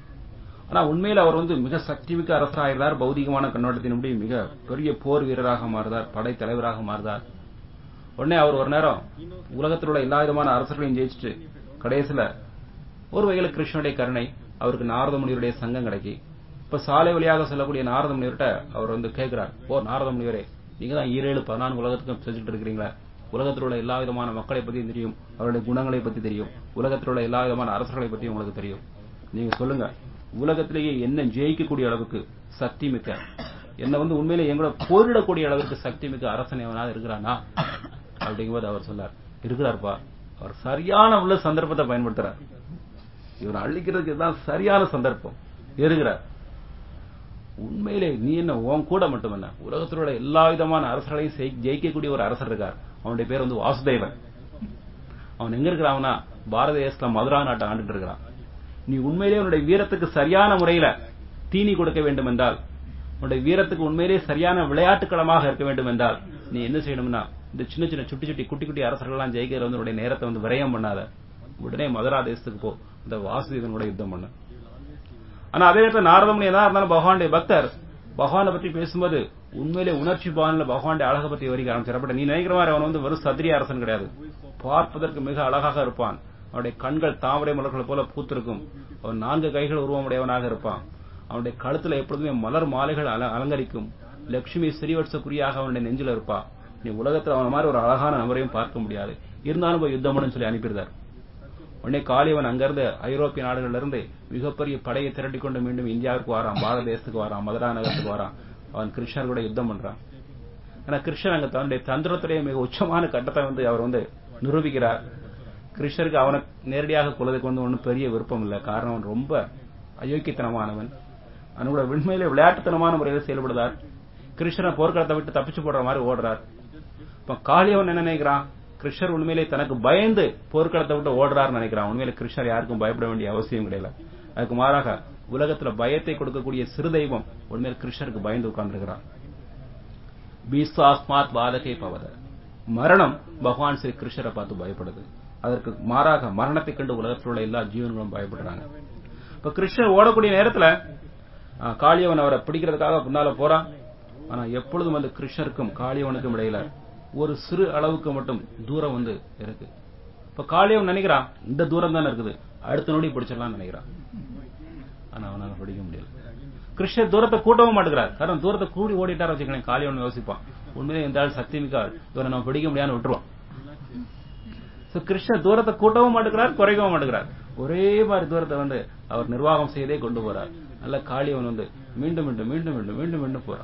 ஆனா உண்மையில் அவர் வந்து மிக சக்திமிக்க அரசராகிறார் பௌதிகமான கண்ணோட்டத்தின்படி மிக பெரிய போர் வீரராக மாறுதார் படை தலைவராக மாறுதார் உடனே அவர் ஒரு நேரம் உலகத்தில் உள்ள எல்லா விதமான அரசர்களையும் ஜெயிச்சுட்டு கடைசியில ஒரு வகையில் கிருஷ்ணனுடைய கருணை அவருக்கு நாரத முனிவருடைய சங்கம் கிடைக்கி இப்ப சாலை வழியாக செல்லக்கூடிய நாரத முனிவர்கிட்ட அவர் வந்து கேட்கிறார் ஓ நாரத முனிவரே நீங்க தான் ஈரேழு பதினான்கு உலகத்துக்கும் செஞ்சுட்டு இருக்கிறீங்களா உலகத்தில் உள்ள எல்லா விதமான மக்களை பத்தியும் தெரியும் அவருடைய குணங்களை பத்தி தெரியும் உலகத்தில் உள்ள எல்லா விதமான அரசர்களை பத்தி உங்களுக்கு தெரியும் நீங்க சொல்லுங்க உலகத்திலேயே என்ன ஜெயிக்கக்கூடிய அளவுக்கு சக்தி மிக்க என்ன வந்து உண்மையிலே எங்களோட போரிடக்கூடிய அளவுக்கு சக்தி மிக்க அரசன் எவனாவது இருக்கிறானா அப்படிங்கும்போது அவர் சொன்னார் இருக்கிறார்ப்பா அவர் சரியான உள்ள சந்தர்ப்பத்தை பயன்படுத்துறார் இவர் அழிக்கிறதுக்கு இதுதான் சரியான சந்தர்ப்பம் இருக்கிறார் உண்மையிலே நீ என்ன உன் கூட மட்டும் என்ன உலகத்தில் உள்ள எல்லா விதமான அரசர்களையும் செய்- ஜெயிக்கக்கூடிய ஒரு அரசர் இருக்கார் அவனுடைய பேர் வந்து வாசுதேவன் அவன் எங்க இருக்கிறான்னா பாரத தேசத்துல மதுரா நாட்டை ஆண்டுட்டு இருக்கிறான் நீ உண்மையிலே உன்னுடைய வீரத்துக்கு சரியான முறையில தீனி கொடுக்க வேண்டும் என்றால் உன்னுடைய வீரத்துக்கு உண்மையிலே சரியான விளையாட்டுக்களமாக இருக்க வேண்டும் என்றால் நீ என்ன செய்யணும்னா இந்த சின்ன சின்ன சுட்டி சுட்டி குட்டி குட்டி அரசர்கள் எல்லாம் ஜெயிக்கிற வந்து உன்னுடைய நேரத்தை வந்து விரயம் பண்ணாத உடனே மதுரா தேசத்துக்கு போ இந்த வாசுதேவனோட யுத்தம் பண்ணு ஆனா அதே நேரத்தில் நாரதமுனி எதா இருந்தாலும் பகவானுடைய பக்தர் பகவானை பற்றி பேசும்போது உண்மையிலே உணர்ச்சி பானில பகவானுடைய அழகை பத்தி வரிக்க ஆரம்பிச்சார் நீ நினைக்கிற மாதிரி அவன் வந்து வெறும் சத்திரிய அரசன் கிடையாது பார்ப்பதற்கு மிக அழகாக இருப்பான் அவனுடைய கண்கள் தாமரை மலர்கள் போல பூத்திருக்கும் அவன் நான்கு கைகள் உருவமுடையவனாக இருப்பான் அவனுடைய கழுத்துல எப்பொழுதுமே மலர் மாலைகள் அல- அலங்கரிக்கும் லட்சுமி ஸ்ரீவட்சக்குரியாக அவனுடைய நெஞ்சில இருப்பா நீ உலகத்துல அவன மாதிரி ஒரு அழகான நபரையும் பார்க்க முடியாது இருந்தாலும் போய் யுத்தம் பண்ணுன்னு சொல்லி அனுப்பியிருந்தார் உடனே காளியவன் அங்கிருந்து ஐரோப்பிய நாடுகள்ல இருந்து மிகப்பெரிய படையை திரட்டிக் கொண்டு மீண்டும் இந்தியாவுக்கு வரான் பாரத தேசத்துக்கு வரான் மதுரா நகரத்துக்கு வரான் அவன் கிருஷ்ணர் கூட யுத்தம் பண்றான் ஆனா கிருஷ்ணன் அங்க தன்னுடைய தந்திரத்துடைய மிக உச்சமான கட்டத்தை வந்து அவர் வந்து நிரூபிக்கிறார் கிருஷ்ணருக்கு அவனை நேரடியாக கொள்வதற்கு வந்து ஒன்றும் பெரிய விருப்பம் இல்லை காரணம் அவன் ரொம்ப அயோக்கியத்தனமானவன் அவனோட உண்மையிலே விளையாட்டுத்தனமான முறையில் செயல்படுதார் கிருஷ்ணனை போர்க்களத்தை விட்டு தப்பிச்சு போடுற மாதிரி ஓடுறார் இப்ப காளியவன் என்ன நினைக்கிறான் கிருஷ்ணர் உண்மையிலே தனக்கு பயந்து போர்க்களத்தை விட்டு ஓடுறாருன்னு நினைக்கிறான் உண்மையிலே கிருஷ்ணர் யாருக்கும் பயப்பட வேண்டிய அவசியம் கிடையாது அதுக்கு மாறாக உலகத்துல பயத்தை கொடுக்கக்கூடிய சிறு தெய்வம் உண்மையில் கிருஷ்ணருக்கு பயந்து உட்கார்ந்துருக்கிறான் பீஸ்வாஸ்மாத் பாதகை பவத மரணம் பகவான் ஸ்ரீ கிருஷ்ணரை பார்த்து பயப்படுது அதற்கு மாறாக மரணத்தை கண்டு உலகத்தில் உள்ள எல்லா ஜீவன்களும் பயப்படுறாங்க இப்ப கிருஷ்ணர் ஓடக்கூடிய நேரத்துல ஆ, காளியவன் அவரை பிடிக்கிறதுக்காக பின்னால போறான் ஆனா எப்பொழுதும் வந்து கிருஷ்ணருக்கும் காளியவனுக்கும் இடையில ஒரு சிறு அளவுக்கு மட்டும் தூரம் வந்து இருக்கு இப்ப காளியவன் நினைக்கிறான் இந்த தூரம் தானே இருக்குது அடுத்த நொடி பிடிச்சிடலாம்னு நினைக்கிறான் ஆனா அவனால பிடிக்க முடியல கிருஷ்ணர் தூரத்தை கூட்டவும் மாட்டேங்கிறார் காரணம் தூரத்தை கூடி ஓடிட்டார் வச்சுக்கணும் காளியவன் யோசிப்பான் உண்மையிலே இந்த ஆள் சக்தி மிக்க ஆள் இவரை நம்ம பிடிக்க முடியாதுன்னு விட்டுருவான் So, கிருஷ்ணர் தூரத்தை கூட்டவும் மாட்டேங்கிறார் குறைக்கவும் மாட்டேங்கிறார் ஒரே மாதிரி தூரத்தை வந்து அவர் நிர்வாகம் செய்தே கொண்டு போறார் நல்ல காளியவன் வந்து மீண்டும் மீண்டும் மீண்டும் மீண்டும் மீண்டும் மீண்டும் போறான்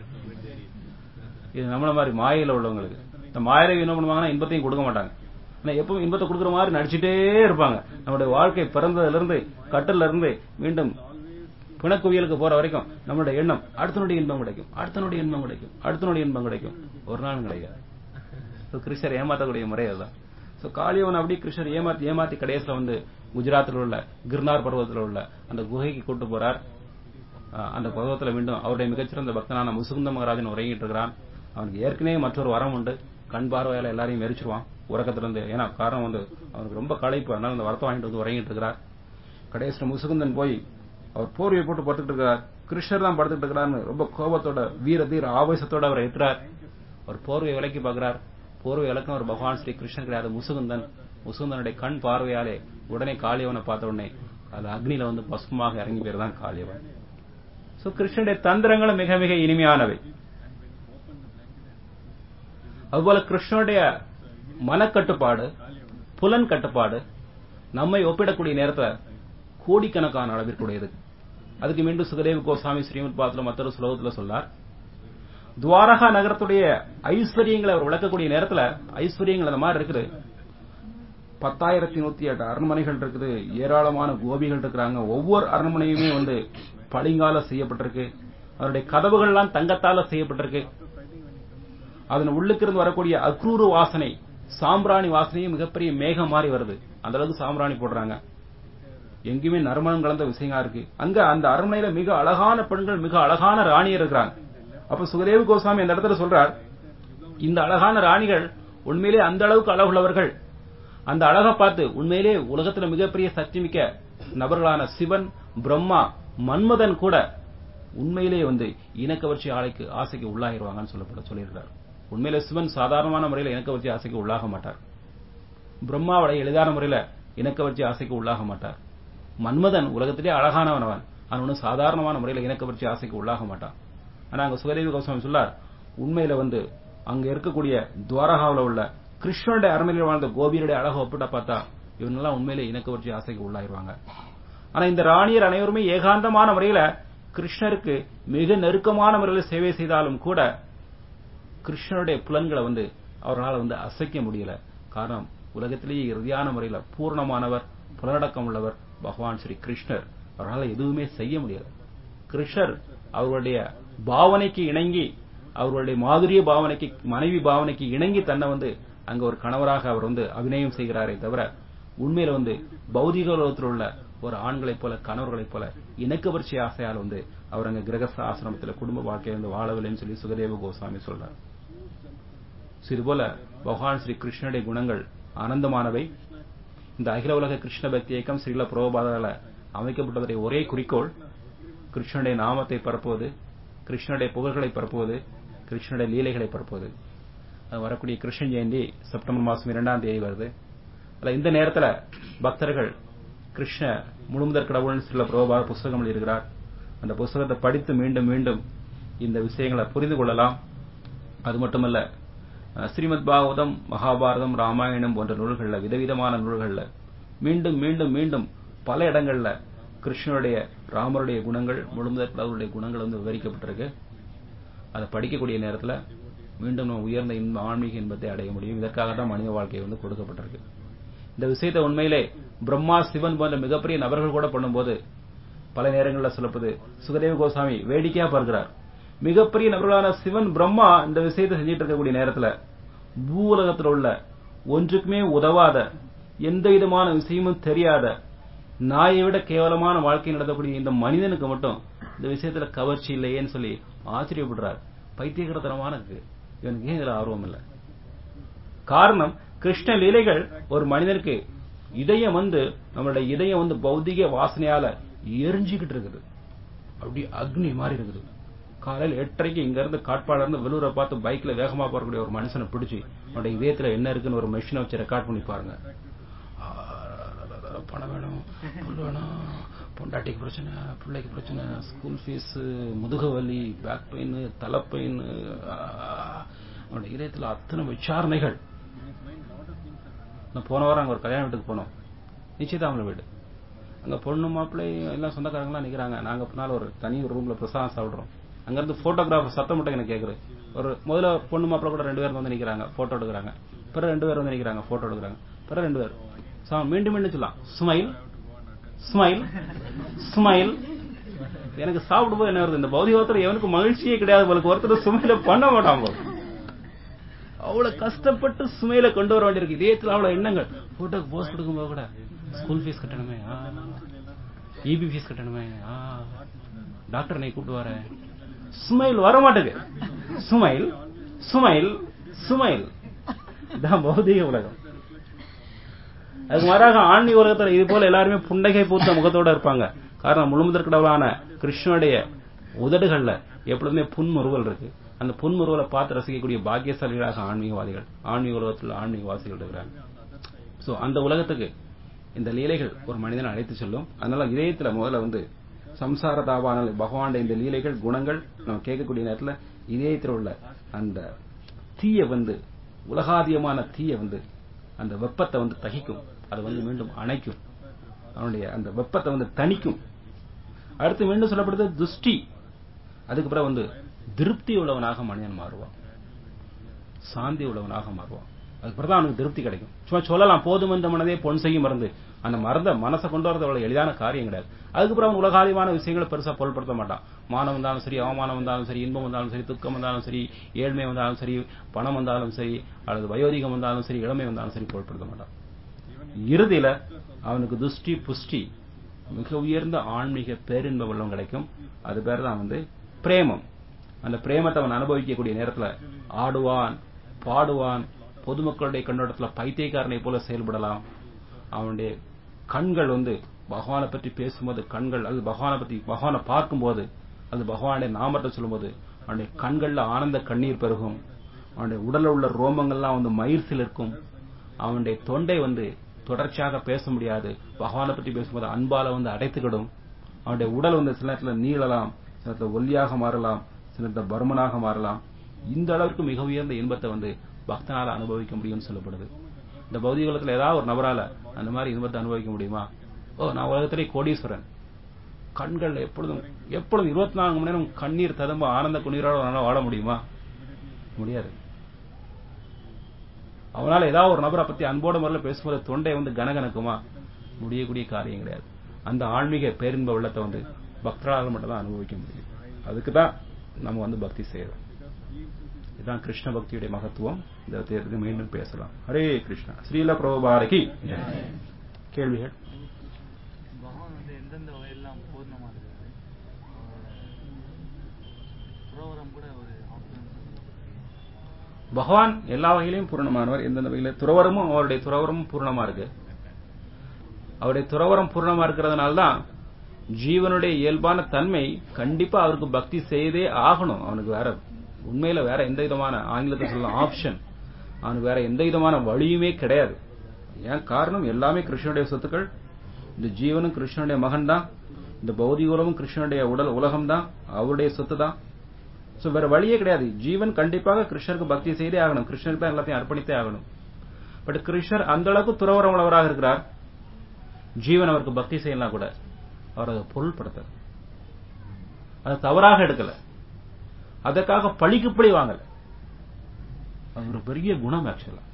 இது நம்மள மாதிரி மாயையில உள்ளவங்களுக்கு இந்த மாயில என்ன பண்ணுவாங்கன்னா இன்பத்தையும் கொடுக்க மாட்டாங்க ஆனா எப்பவும் இன்பத்தை கொடுக்குற மாதிரி நடிச்சுட்டே இருப்பாங்க நம்மளுடைய வாழ்க்கை பிறந்ததுல இருந்து கட்டல்ல இருந்து மீண்டும் பிணக்குவியலுக்கு போற வரைக்கும் நம்மளுடைய எண்ணம் அடுத்த நொடி இன்பம் கிடைக்கும் அடுத்த நொடி இன்பம் கிடைக்கும் அடுத்த நொடி இன்பம் கிடைக்கும் ஒரு நாளும் கிடைக்காது So, கிருஷ்ணர் ஏமாத்தக்கூடிய முறை அதுதான் சோ காளியவன் அப்படி கிருஷ்ணர் ஏமாத்தி ஏமாத்தி கடைசியில வந்து குஜராத்தில் உள்ள கிர்னார் பருவத்தில் உள்ள அந்த குகைக்கு கூட்டு போறார் அஹ் அந்த பருவத்துல மீண்டும் அவருடைய மிகச்சிறந்த பக்தனான முசுகுந்த மகாராஜன் உறங்கிட்டு இருக்கிறான் அவனுக்கு ஏற்கனவே மற்றொரு வரம் உண்டு கண் பார்வையால எல்லாரையும் மெரிச்சிருவான் உறக்கத்துல இருந்து ஏன்னா காரணம் வந்து அவனுக்கு ரொம்ப களைப்பு அதனால அந்த வரத்தை வாங்கிட்டு வந்து உறங்கிட்டு இருக்கிறார் கடைசியில் முசுகுந்தன் போய் அவர் போர்வையை போட்டு படுத்துட்டு இருக்கிறார் கிருஷ்ணர் தான் படுத்துட்டு இருக்கிறார்னு ரொம்ப கோபத்தோட வீர தீர ஆவேசத்தோட அவரை ஏற்றுறார் அவர் போர்வையை விலக்கி பார்க்கிறார் போர்வை விளக்கம் ஒரு பகவான் ஸ்ரீ கிருஷ்ணன் கிடையாது முசுகுந்தன் முசுகுந்தனுடைய கண் பார்வையாலே உடனே காளியவனை பார்த்த உடனே அது அக்னியில வந்து பசுமாக இறங்கி பேர் தான் காளியவன் சோ கிருஷ்ணனுடைய தந்திரங்களும் மிக மிக இனிமையானவை அதுபோல கிருஷ்ணனுடைய மனக்கட்டுப்பாடு புலன் கட்டுப்பாடு நம்மை ஒப்பிடக்கூடிய நேரத்துல கோடிக்கணக்கான அளவிற்குடையது அதுக்கு மீண்டும் சுகதேவ கோசாமி ஸ்ரீமத் பாத்துல மற்றொரு ஸ்லோகத்துல சொன்னார் துவாரகா நகரத்துடைய ஐஸ்வர்யங்களை அவர் விளக்கக்கூடிய நேரத்துல ஐஸ்வர்யங்கள் அந்த மாதிரி இருக்குது பத்தாயிரத்தி நூத்தி எட்டு அரண்மனைகள் இருக்குது ஏராளமான கோபிகள் இருக்கிறாங்க ஒவ்வொரு அரண்மனையுமே வந்து பளிங்கால செய்யப்பட்டிருக்கு அதனுடைய கதவுகள்லாம் தங்கத்தால செய்யப்பட்டிருக்கு அதன் உள்ளுக்கு இருந்து வரக்கூடிய அக்ரூரு வாசனை சாம்பிராணி வாசனையும் மிகப்பெரிய மேகம் மாறி வருது அந்த அளவுக்கு சாம்பிராணி போடுறாங்க எங்கேயுமே நறுமணம் கலந்த விஷயங்களா இருக்கு அங்க அந்த அரண்மனையில மிக அழகான பெண்கள் மிக அழகான ராணியர் இருக்கிறாங்க அப்ப சுகதேவ கோசாமி அந்த இடத்துல சொல்றார் இந்த அழகான ராணிகள் உண்மையிலே அந்த அளவுக்கு அழகுள்ளவர்கள் அந்த அழகை பார்த்து உண்மையிலே உலகத்துல மிகப்பெரிய சக்தி மிக்க நபர்களான சிவன் பிரம்மா மன்மதன் கூட உண்மையிலே வந்து இனக்கவர்ச்சி ஆலைக்கு ஆசைக்கு உள்ளாகிடுவாங்கன்னு சொல்லப்பட சொல்லியிருக்கார் உண்மையிலே சிவன் சாதாரணமான முறையில் இனக்கவர்ச்சி ஆசைக்கு உள்ளாக மாட்டார் பிரம்மாவோட எளிதான முறையில இனக்கவர்ச்சி ஆசைக்கு உள்ளாக மாட்டார் மன்மதன் உலகத்திலே அழகானவன் அவன் அவன் சாதாரணமான முறையில் இனக்கவர்ச்சி ஆசைக்கு உள்ளாக மாட்டான் ஆனா அங்க சுகதேவி கோஸ்வாமி சொல்லார் உண்மையில வந்து அங்க இருக்கக்கூடிய துவாரகாவில் உள்ள கிருஷ்ணனுடைய அரண்மனையில் வாழ்ந்த கோபியருடைய அழகை ஒப்பிட்ட பார்த்தா இவங்கெல்லாம் உண்மையிலே இனக்கவர்ச்சி ஆசைக்கு உள்ளாயிருவாங்க ஆனா இந்த ராணியர் அனைவருமே ஏகாந்தமான முறையில கிருஷ்ணருக்கு மிக நெருக்கமான முறையில் சேவை செய்தாலும் கூட கிருஷ்ணனுடைய புலன்களை வந்து அவர்களால் வந்து அசைக்க முடியல காரணம் உலகத்திலேயே இறுதியான முறையில பூர்ணமானவர் புலனடக்கம் உள்ளவர் பகவான் ஸ்ரீ கிருஷ்ணர் அவரால் எதுவுமே செய்ய முடியல கிருஷ்ணர் அவர்களுடைய பாவனைக்கு இணங்கி அவர்களுடைய மாதுரிய பாவனைக்கு மனைவி பாவனைக்கு இணங்கி தன்னை வந்து அங்க ஒரு கணவராக அவர் வந்து அபிநயம் செய்கிறாரே தவிர உண்மையில வந்து பௌதிக உலகத்தில் உள்ள ஒரு ஆண்களைப் போல கணவர்களைப் போல இணக்கவர்ச்சி ஆசையால் வந்து அவர் அங்க கிரகஸ்த ஆசிரமத்தில் குடும்ப வாழ்க்கையை வந்து வாழவில்லைன்னு சொல்லி சுகதேவ கோஸ்வாமி சொல்றார் இதுபோல பகவான் ஸ்ரீ கிருஷ்ணனுடைய குணங்கள் ஆனந்தமானவை இந்த அகில உலக கிருஷ்ண பக்தி இயக்கம் ஸ்ரீல புரோபாதால அமைக்கப்பட்டதுடைய ஒரே குறிக்கோள் கிருஷ்ணனுடைய நாமத்தை பரப்புவது கிருஷ்ணனுடைய புகழ்களை பரப்புவது கிருஷ்ணனுடைய லீலைகளை பரப்புவது வரக்கூடிய கிருஷ்ண ஜெயந்தி செப்டம்பர் மாசம் இரண்டாம் தேதி வருது அதுல இந்த நேரத்துல பக்தர்கள் கிருஷ்ண முழுமுதற் கடவுள்னு சில புரோபாத புஸ்தகம் எழுதியிருக்கிறார் அந்த புஸ்தகத்தை படித்து மீண்டும் மீண்டும் இந்த விஷயங்களை புரிந்து கொள்ளலாம் அது மட்டுமல்ல ஸ்ரீமத் பாகவதம் மகாபாரதம் ராமாயணம் போன்ற நூல்கள்ல விதவிதமான நூல்கள்ல மீண்டும் மீண்டும் மீண்டும் பல இடங்கள்ல கிருஷ்ணனுடைய ராமருடைய குணங்கள் முழுமுதற் கடவுளுடைய குணங்கள் வந்து விவரிக்கப்பட்டிருக்கு அதை படிக்கக்கூடிய நேரத்துல மீண்டும் நம்ம உயர்ந்த இன்ப ஆன்மீக இன்பத்தை அடைய முடியும் இதற்காக தான் மனித வாழ்க்கை வந்து கொடுக்கப்பட்டிருக்கு இந்த விஷயத்தை உண்மையிலே பிரம்மா சிவன் போன்ற மிகப்பெரிய நபர்கள் கூட பண்ணும்போது பல நேரங்களில் சொல்லப்படுது சுகதேவ கோசாமி வேடிக்கையா பார்க்கிறார் மிகப்பெரிய நபர்களான சிவன் பிரம்மா இந்த விஷயத்தை செஞ்சிட்டு இருக்கக்கூடிய நேரத்துல பூவுலகத்தில் உள்ள ஒன்றுக்குமே உதவாத எந்த விதமான விஷயமும் தெரியாத நாயை விட கேவலமான வாழ்க்கை நடத்தக்கூடிய இந்த மனிதனுக்கு மட்டும் இந்த விஷயத்துல கவர்ச்சி இல்லையேன்னு சொல்லி ஆச்சரியப்படுறார் பைத்தியகரத்தனமான இருக்கு இவனுக்கு ஏன் இதுல ஆர்வம் இல்லை காரணம் கிருஷ்ண லீலைகள் ஒரு மனிதனுக்கு இதயம் வந்து நம்மளுடைய இதயம் வந்து பௌத்திக வாசனையால எரிஞ்சுக்கிட்டு இருக்குது அப்படி அக்னி மாதிரி இருக்குது காலையில் எட்டரைக்கு இங்க இருந்து காட்பாடுல இருந்து வெள்ளூரை பார்த்து பைக்ல வேகமா போறக்கூடிய ஒரு மனுஷனை பிடிச்சி அவனுடைய இதயத்துல என்ன இருக்குன்னு ஒரு மெஷினை வச்சு ரெக்கார்ட் பண்ணி பாருங்க பணம் வேணும் புல் வேணும் பொண்டாட்டிக்கு பிரச்சனை பிள்ளைக்கு பிரச்சனை ஸ்கூல் ஃபீஸ் முதுகு வலி பேக் பெயின் தலை பெயின் அவனுடைய இதயத்துல அத்தனை விசாரணைகள் நான் போன வாரம் அங்க ஒரு கல்யாண வீட்டுக்கு போனோம் நிச்சயதாமல வீடு அங்க பொண்ணு மாப்பிள்ளை எல்லாம் சொந்தக்காரங்களாம் நிக்கிறாங்க நாங்க பின்னால் ஒரு தனி ஒரு ரூம்ல பிரசாதம் சாப்பிடுறோம் அங்க இருந்து போட்டோகிராஃபர் சத்தம் மட்டும் எனக்கு கேக்குது ஒரு முதல்ல பொண்ணு மாப்பிள்ளை கூட ரெண்டு பேர் வந்து நிக்கிறாங்க போட்டோ எடுக்கிறாங்க பிறகு ரெண்டு பேர் வந்து நிக்கிறாங்க போட்டோ எடுக்கிறாங்க பிறகு ரெண்டு பேர் மீண்டும் மீண்டும் சொல்லலாம் ஸ்மைல் ஸ்மைல் ஸ்மைல் எனக்கு சாப்பிடும்போது என்ன வருது இந்த பௌதிகத்தில் எவனுக்கு மகிழ்ச்சியே கிடையாது உங்களுக்கு ஒருத்தர் சுமையில பண்ண மாட்டான் போல அவ்வளவு கஷ்டப்பட்டு சுமையில கொண்டு வர வேண்டியிருக்கு இதயத்தில் அவ்வளவு எண்ணங்கள் போட்டோக்கு போஸ்ட் கொடுக்கும்போது கூட ஸ்கூல் ஃபீஸ் கட்டணுமே இபி ஃபீஸ் கட்டணுமே ஆ, டாக்டர் நீ கூப்பிட்டு வர ஸ்மைல் வர மாட்டேங்குது ஸ்மைல் ஸ்மைல் ஸ்மைல் இதான் பௌதிக உலகம் அதுக்கு மாறாக ஆன்மீக உலகத்துல இது போல எல்லாருமே புன்னகை பூத்த முகத்தோட இருப்பாங்க காரணம் முழுமுதற் கடவுளான கிருஷ்ணனுடைய உதடுகள்ல எப்பொழுதுமே புன்முறுவல் இருக்கு அந்த புன்முறுவலை பார்த்து ரசிக்கக்கூடிய பாக்கியசாலிகளாக ஆன்மீகவாதிகள் ஆன்மீக உலகத்தில் ஆன்மீகவாசிகள் இருக்கிறாங்க சோ அந்த உலகத்துக்கு இந்த லீலைகள் ஒரு மனிதனை அழைத்து செல்லும் அதனால இதயத்துல முதல்ல வந்து சம்சார தாபான பகவானுடைய இந்த லீலைகள் குணங்கள் நம்ம கேட்கக்கூடிய நேரத்துல இதயத்தில் உள்ள அந்த தீய வந்து உலகாதியமான தீய வந்து அந்த வெப்பத்தை வந்து தகிக்கும் அது வந்து மீண்டும் அணைக்கும் அவனுடைய அந்த வெப்பத்தை வந்து தணிக்கும் அடுத்து மீண்டும் சொல்லப்படுது துஷ்டி அதுக்கு பிறகு வந்து திருப்தி உள்ளவனாக மனிதன் மாறுவான் சாந்தி உள்ளவனாக மாறுவான் அதுக்கு பிறகு தான் அவனுக்கு திருப்தி கிடைக்கும் சும்மா சொல்லலாம் போதும் என்ற மனதே பொன் செய்யும் மருந்து அந்த மருந்த மனசை கொண்டு வரது அவ்வளவு எளிதான காரியம் கிடையாது அதுக்கப்புறம் அவன் உலகாதியமான விஷயங்களை பெருசா பொருட்படுத்த மாட்டான் மானம் வந்தாலும் சரி அவமானம் வந்தாலும் சரி இன்பம் வந்தாலும் சரி துக்கம் வந்தாலும் சரி ஏழ்மை வந்தாலும் சரி பணம் வந்தாலும் சரி அல்லது வயோதிகம் வந்தாலும் சரி இளமை வந்தாலும் சரி பொருட்படுத்த மாட்டான் இறுதியில அவனுக்கு துஷ்டி புஷ்டி மிக உயர்ந்த ஆன்மீக பேரின்ப வெள்ளம் கிடைக்கும் அது பேர் தான் வந்து பிரேமம் அந்த பிரேமத்தை அவன் அனுபவிக்கக்கூடிய நேரத்துல ஆடுவான் பாடுவான் பொதுமக்களுடைய கண்ணோட்டத்துல பைத்தியக்காரனை போல செயல்படலாம் அவனுடைய கண்கள் வந்து பகவானை பற்றி பேசும்போது கண்கள் அது பகவானை பற்றி பகவானை பார்க்கும்போது அது பகவானுடைய நாமத்தை சொல்லும்போது அவனுடைய கண்கள்ல ஆனந்த கண்ணீர் பெருகும் அவனுடைய உடல்ல உள்ள ரோமங்கள்லாம் வந்து மயிர்சில் இருக்கும் அவனுடைய தொண்டை வந்து தொடர்ச்சியாக பேச முடியாது பகவானை பற்றி பேசும்போது அன்பால வந்து அடைத்துக்கிடும் அவனுடைய உடல் வந்து சில நேரத்துல நீளலாம் சில நேரத்துல ஒல்லியாக மாறலாம் சில நேரத்துல பருமனாக மாறலாம் இந்த அளவுக்கு மிக உயர்ந்த இன்பத்தை வந்து பக்தனால அனுபவிக்க முடியும்னு சொல்லப்படுது இந்த பௌதிக உலகத்துல ஏதாவது ஒரு நபரால அந்த மாதிரி இன்பத்தை அனுபவிக்க முடியுமா ஓ நான் உலகத்திலே கோடீஸ்வரன் கண்கள் எப்பொழுதும் எப்பொழுதும் இருபத்தி நான்கு மணி நேரம் கண்ணீர் ததும்ப ஆனந்த குண்ணீரோட அவனால வாழ முடியுமா முடியாது அவனால ஏதாவது ஒரு நபரை பத்தி அன்போட முறையில் பேசும்போது தொண்டை வந்து கனகனக்குமா முடியக்கூடிய காரியம் கிடையாது அந்த ஆன்மீக பேரின்ப வெள்ளத்தை வந்து பக்தரால் மட்டும் தான் அனுபவிக்க முடியும் அதுக்கு தான் நம்ம வந்து பக்தி செய்யறோம் இதுதான் கிருஷ்ண பக்தியுடைய மகத்துவம் இந்த தேர்தலுக்கு மீண்டும் பேசலாம் ஹரே கிருஷ்ணா ஸ்ரீல பிரபுபாரகி கேள்விகள் பகவான் வந்து எந்தெந்த வகையெல்லாம் பூர்ணமா இருக்காரு புரோகிராம் கூட ஒரு ஆப்ஷன் பகவான் எல்லா வகையிலையும் பூர்ணமானவர் எந்தெந்த வகையில துறவரமும் அவருடைய துறவரமும் பூர்ணமா இருக்கு அவருடைய துறவரம் பூர்ணமா இருக்கிறதுனால தான் ஜீவனுடைய இயல்பான தன்மை கண்டிப்பா அவருக்கு பக்தி செய்தே ஆகணும் அவனுக்கு வேற உண்மையில வேற எந்த விதமான ஆங்கிலத்தை சொல்லலாம் ஆப்ஷன் அவனுக்கு வேற எந்த விதமான வழியுமே கிடையாது ஏன் காரணம் எல்லாமே கிருஷ்ணனுடைய சொத்துக்கள் இந்த ஜீவனும் கிருஷ்ணனுடைய மகன் தான் இந்த பௌதிக உலகம் கிருஷ்ணனுடைய உடல் உலகம் தான் அவருடைய சொத்து தான் சோ வேற வழியே கிடையாது ஜீவன் கண்டிப்பாக கிருஷ்ணருக்கு பக்தி செய்தே ஆகணும் கிருஷ்ணருக்கு தான் எல்லாத்தையும் அர்ப்பணித்தே ஆகணும் பட் கிருஷ்ணர் அந்த அளவுக்கு துறவரம் உள்ளவராக இருக்கிறார் ஜீவன் அவருக்கு பக்தி செய்யலாம் கூட அவர் அதை பொருள்படுத்த அதை தவறாக எடுக்கல அதற்காக பழிக்கு பழி வாங்கல அது ஒரு பெரிய குணம் ஆக்சுவலா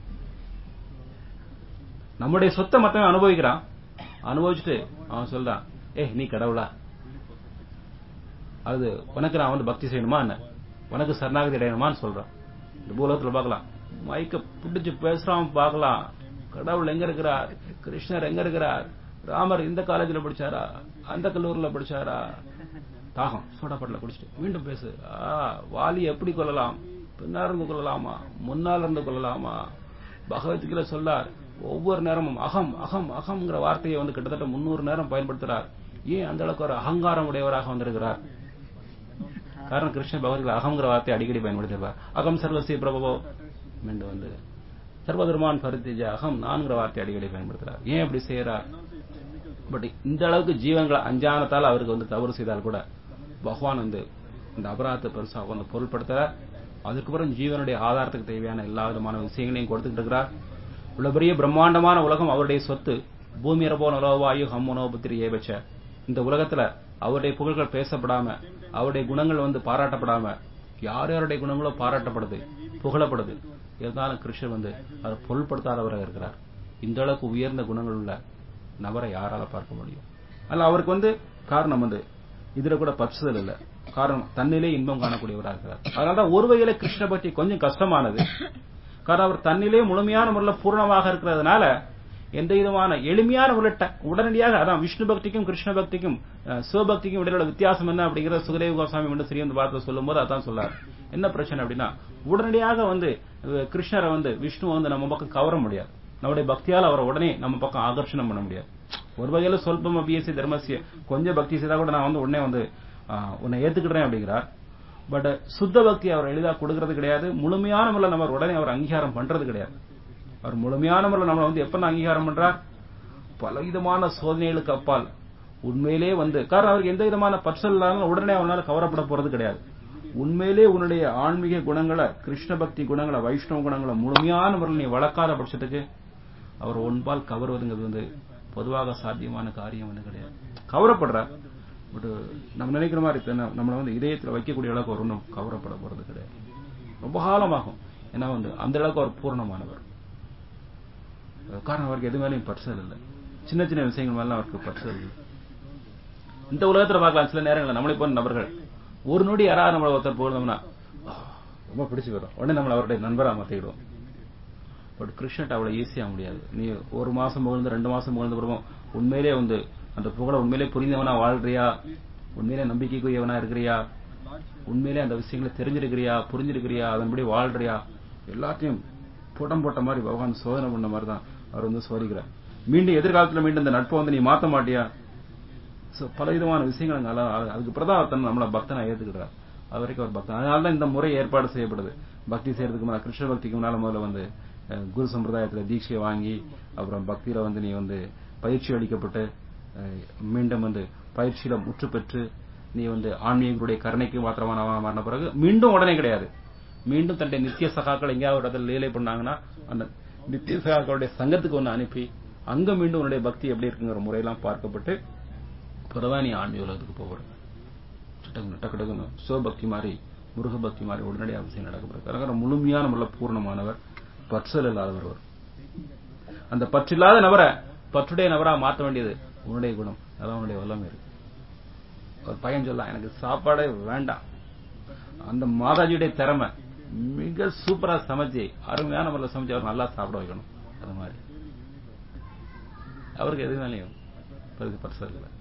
நம்முடைய சொத்தை மத்தவன் அனுபவிக்கிறான் அனுபவிச்சுட்டு அவன் சொல்றான் ஏ நீ கடவுளா அது உனக்கு நான் வந்து பக்தி செய்யணுமா என்ன உனக்கு சரணாகதி அடையணுமான்னு சொல்றான் இந்த பூலோகத்துல பார்க்கலாம் மைக்க பிடிச்சு பேசுறான் பார்க்கலாம் கடவுள் எங்க இருக்கிறார் கிருஷ்ணர் எங்க இருக்கிறார் ராமர் இந்த காலேஜ்ல படிச்சாரா அந்த கல்லூரில படிச்சாரா தாகம் சோடாப்பட்டில குடிச்சிட்டு மீண்டும் பேசு ஆ வாலி எப்படி கொள்ளலாம் பின்னால இருந்து கொள்ளலாமா முன்னால் இருந்து கொள்ளலாமா பகவத்கீதை சொல்லார் ஒவ்வொரு நேரமும் அகம் அகம் அகம்ங்கிற வார்த்தையை வந்து கிட்டத்தட்ட முன்னூறு நேரம் பயன்படுத்துறார் ஏன் அந்த அளவுக்கு ஒரு அகங்காரம் உடையவராக வந்திருக்கிறார் காரணம் கிருஷ்ண பகவத்கீதை அகங்கிற வார்த்தையை அடிக்கடி பயன்படுத்திருப்பார் அகம் சர்வசி பிரபவோ மீண்டும் வந்து சர்வதர்மான் பரித்திஜ அகம் நான்கிற வார்த்தை அடிக்கடி பயன்படுத்துறார் ஏன் அப்படி செய்யறார் பட் இந்த அளவுக்கு ஜீவன்களை அஞ்ஞானத்தால் அவருக்கு வந்து தவறு செய்தால் கூட பகவான் வந்து இந்த அபராதத்தை பெருசா வந்து பொருட்படுத்துறார் அதுக்கப்புறம் ஜீவனுடைய ஆதாரத்துக்கு தேவையான எல்லா விதமான விஷயங்களையும் கொடுத்துட்டு இருக்கிறார் இவ்வளவு பெரிய பிரம்மாண்டமான உலகம் அவருடைய சொத்து பூமி ரபோ நலோவாயு ஹம்முனோ புத்திரி ஏபச்ச இந்த உலகத்துல அவருடைய புகழ்கள் பேசப்படாம அவருடைய குணங்கள் வந்து பாராட்டப்படாம யார் யாருடைய குணங்களோ பாராட்டப்படுது புகழப்படுது இருந்தாலும் கிருஷ்ணர் வந்து அதை பொருள்படுத்தாதவராக இருக்கிறார் இந்த அளவுக்கு உயர்ந்த குணங்கள் உள்ள நபரை யாரால பார்க்க முடியும் அல்ல அவருக்கு வந்து காரணம் வந்து இதுல கூட பற்றுதல் இல்ல காரணம் தன்னிலே இன்பம் காணக்கூடியவராக இருக்கிறார் அதனாலதான் ஒரு வகையில கிருஷ்ண பக்தி கொஞ்சம் கஷ்டமானது காரணம் அவர் தன்னிலே முழுமையான முறையில் பூர்ணமாக இருக்கிறதுனால எந்த விதமான எளிமையான உள்ள டக்- உடனடியாக அதான் விஷ்ணு பக்திக்கும் கிருஷ்ண பக்திக்கும் அஹ், சிவபக்திக்கும் இடையில உள்ள வித்தியாசம் என்ன அப்படிங்கறத சுகதேவ கோசாமி வந்து ஸ்ரீமந்த் பாரத சொல்லும்போது அதான் சொல்லார் என்ன பிரச்சனை அப்படின்னா உடனடியாக வந்து அஹ், கிருஷ்ணரை வந்து விஷ்ணு வந்து நம்ம பக்கம் கவர முடியாது நம்முடைய பக்தியால் அவரை உடனே நம்ம பக்கம் ஆகர்ஷணம் பண்ண முடியாது ஒரு வகையில சொல்பம் பிஎஸ்சி தர்மசிய கொஞ்சம் பக்தி செய்தா கூட நான் வந்து உடனே வந்து ஆஹ், உன்னை ஏத்துக்கிட்டேன் அப்படிங்கிறார் பட் சுத்த பக்தி அவர் எளிதா கொடுக்கறது கிடையாது முழுமையான முறையில் நம்ம உடனே அவர் அங்கீகாரம் பண்றது கிடையாது அவர் முழுமையான முறையில் நம்மளை வந்து எப்ப அங்கீகாரம் பண்றார் பலவிதமான சோதனைகளுக்கு அப்பால் உண்மையிலே வந்து காரணம் அவருக்கு எந்த விதமான பற்றல் இல்லாம உடனே அவனால கவரப்பட போறது கிடையாது உண்மையிலே உன்னுடைய ஆன்மீக குணங்களை கிருஷ்ண பக்தி குணங்களை வைஷ்ணவ குணங்களை முழுமையான முறையில் நீ வளர்க்காத பட்சத்துக்கு அவர் ஒன்பால் கவருவதுங்கிறது வந்து பொதுவாக சாத்தியமான காரியம் வந்து கிடையாது கவரப்படுறார் பட் நம்ம நினைக்கிற மாதிரி தென்ன- நம்மளை வந்து இதயத்தில் வைக்கக்கூடிய அளவுக்கு அவர் ஒன்றும் கவரப்பட போறது கிடையாது ரொம்ப காலமாகும் ஏன்னா வந்து அந்த அளவுக்கு அவர் பூர்ணமானவர் காரணம் அவருக்கு எது மேலேயும் பர்சல் இல்லை சின்ன சின்ன விஷயங்கள் மேலாம் அவருக்கு பர்சல் இல்லை இந்த உலகத்துல பார்க்கலாம் சில நேரங்களில் நம்மளை போன்ற நபர்கள் ஒரு நொடி யாராவது நம்மளை ஒருத்தர் போயிருந்தோம்னா "ஆ, ரொம்ப பிடிச்சு வரும் உடனே நம்மளை அவருடைய நண்பரா மாத்திடுவோம் பட் கிருஷ்ணட் அவ்வளவு ஈஸியா முடியாது நீ ஒரு மாசம் புகழ்ந்து ரெண்டு மாசம் புகழ்ந்து பிறகும் உண்மையிலே வந்து அந்த புகழ உண்மையிலே புரிந்தவனா வாழ்றியா உண்மையிலே நம்பிக்கைக்குரியவனா இருக்கிறியா உண்மையிலே அந்த விஷயங்களை தெரிஞ்சிருக்கிறியா புரிஞ்சிருக்கிறியா அதன்படி வாழ்றியா எல்லாத்தையும் புடம் போட்ட மாதிரி பகவான் சோதனை பண்ண மாதிரி தான் அவர் வந்து சோதிக்கிறார் மீண்டும் எதிர்காலத்துல மீண்டும் இந்த நட்பை வந்து நீ மாத்த மாட்டியா சோ பல விதமான விஷயங்கள் அங்க அல- அல- அதுக்கு பிறகு தான் தன் நம்மள பக்தனா ஏத்துக்கிறார் அது வரைக்கும் ஒரு பக்தன் அதனால தான் இந்த முறை ஏற்பாடு செய்யப்படுது பக்தி செய்யறதுக்கு முன்னால கிருஷ்ண பக்திக்கு முன்னால முதல்ல வந்து அஹ், குரு சம்பிரதாயத்துல தீட்சையை வாங்கி அப்புறம் பக்தியில வந்து நீ வந்து பயிற்சி அளிக்கப்பட்டு அஹ், மீண்டும் வந்து பயிற்சியில முற்று பெற்று நீ வந்து ஆன்மீகங்களுடைய கருணைக்கு மாத்திரமான மாறின பிறகு மீண்டும் உடனே கிடையாது மீண்டும் தன்னுடைய நித்திய சகாக்கள் எங்கேயாவது ஒரு இடத்துல லீலை பண்ணாங்கன்னா அந்த நித்திய சகாக்களுடைய சங்கத்துக்கு ஒன்று அனுப்பி அங்க மீண்டும் உன்னுடைய பக்தி எப்படி இருக்குங்கிற முறையெல்லாம் பார்க்கப்பட்டு பிறதான் நீ ஆன்மீக உலகத்துக்கு போகிற டக்கு டக்கு டக்குன்னு சிவபக்தி மாதிரி முருக பக்தி மாதிரி உடனடியாக விஷயம் நடக்கப்படுறது முழுமையான முள்ள பூர்ணமானவர் பற்றல் இல்லாதவர் அவர். அந்த பற்றில்லாத நபரை பற்றுடைய நபரா மாற்ற வேண்டியது உன்னுடைய குணம் அதான் உன்னுடைய வல்லமை இருக்கு ஒரு பையன் சொல்லலாம் எனக்கு சாப்பாடே வேண்டாம் அந்த மாதாஜியுடைய திறமை மிக சூப்பரா சமைச்சு அருமையான முறையில் சமைச்சு அவர் நல்லா சாப்பிட வைக்கணும் அது மாதிரி அவருக்கு எது மேலேயும் பெருசு பர்சல் இல்லை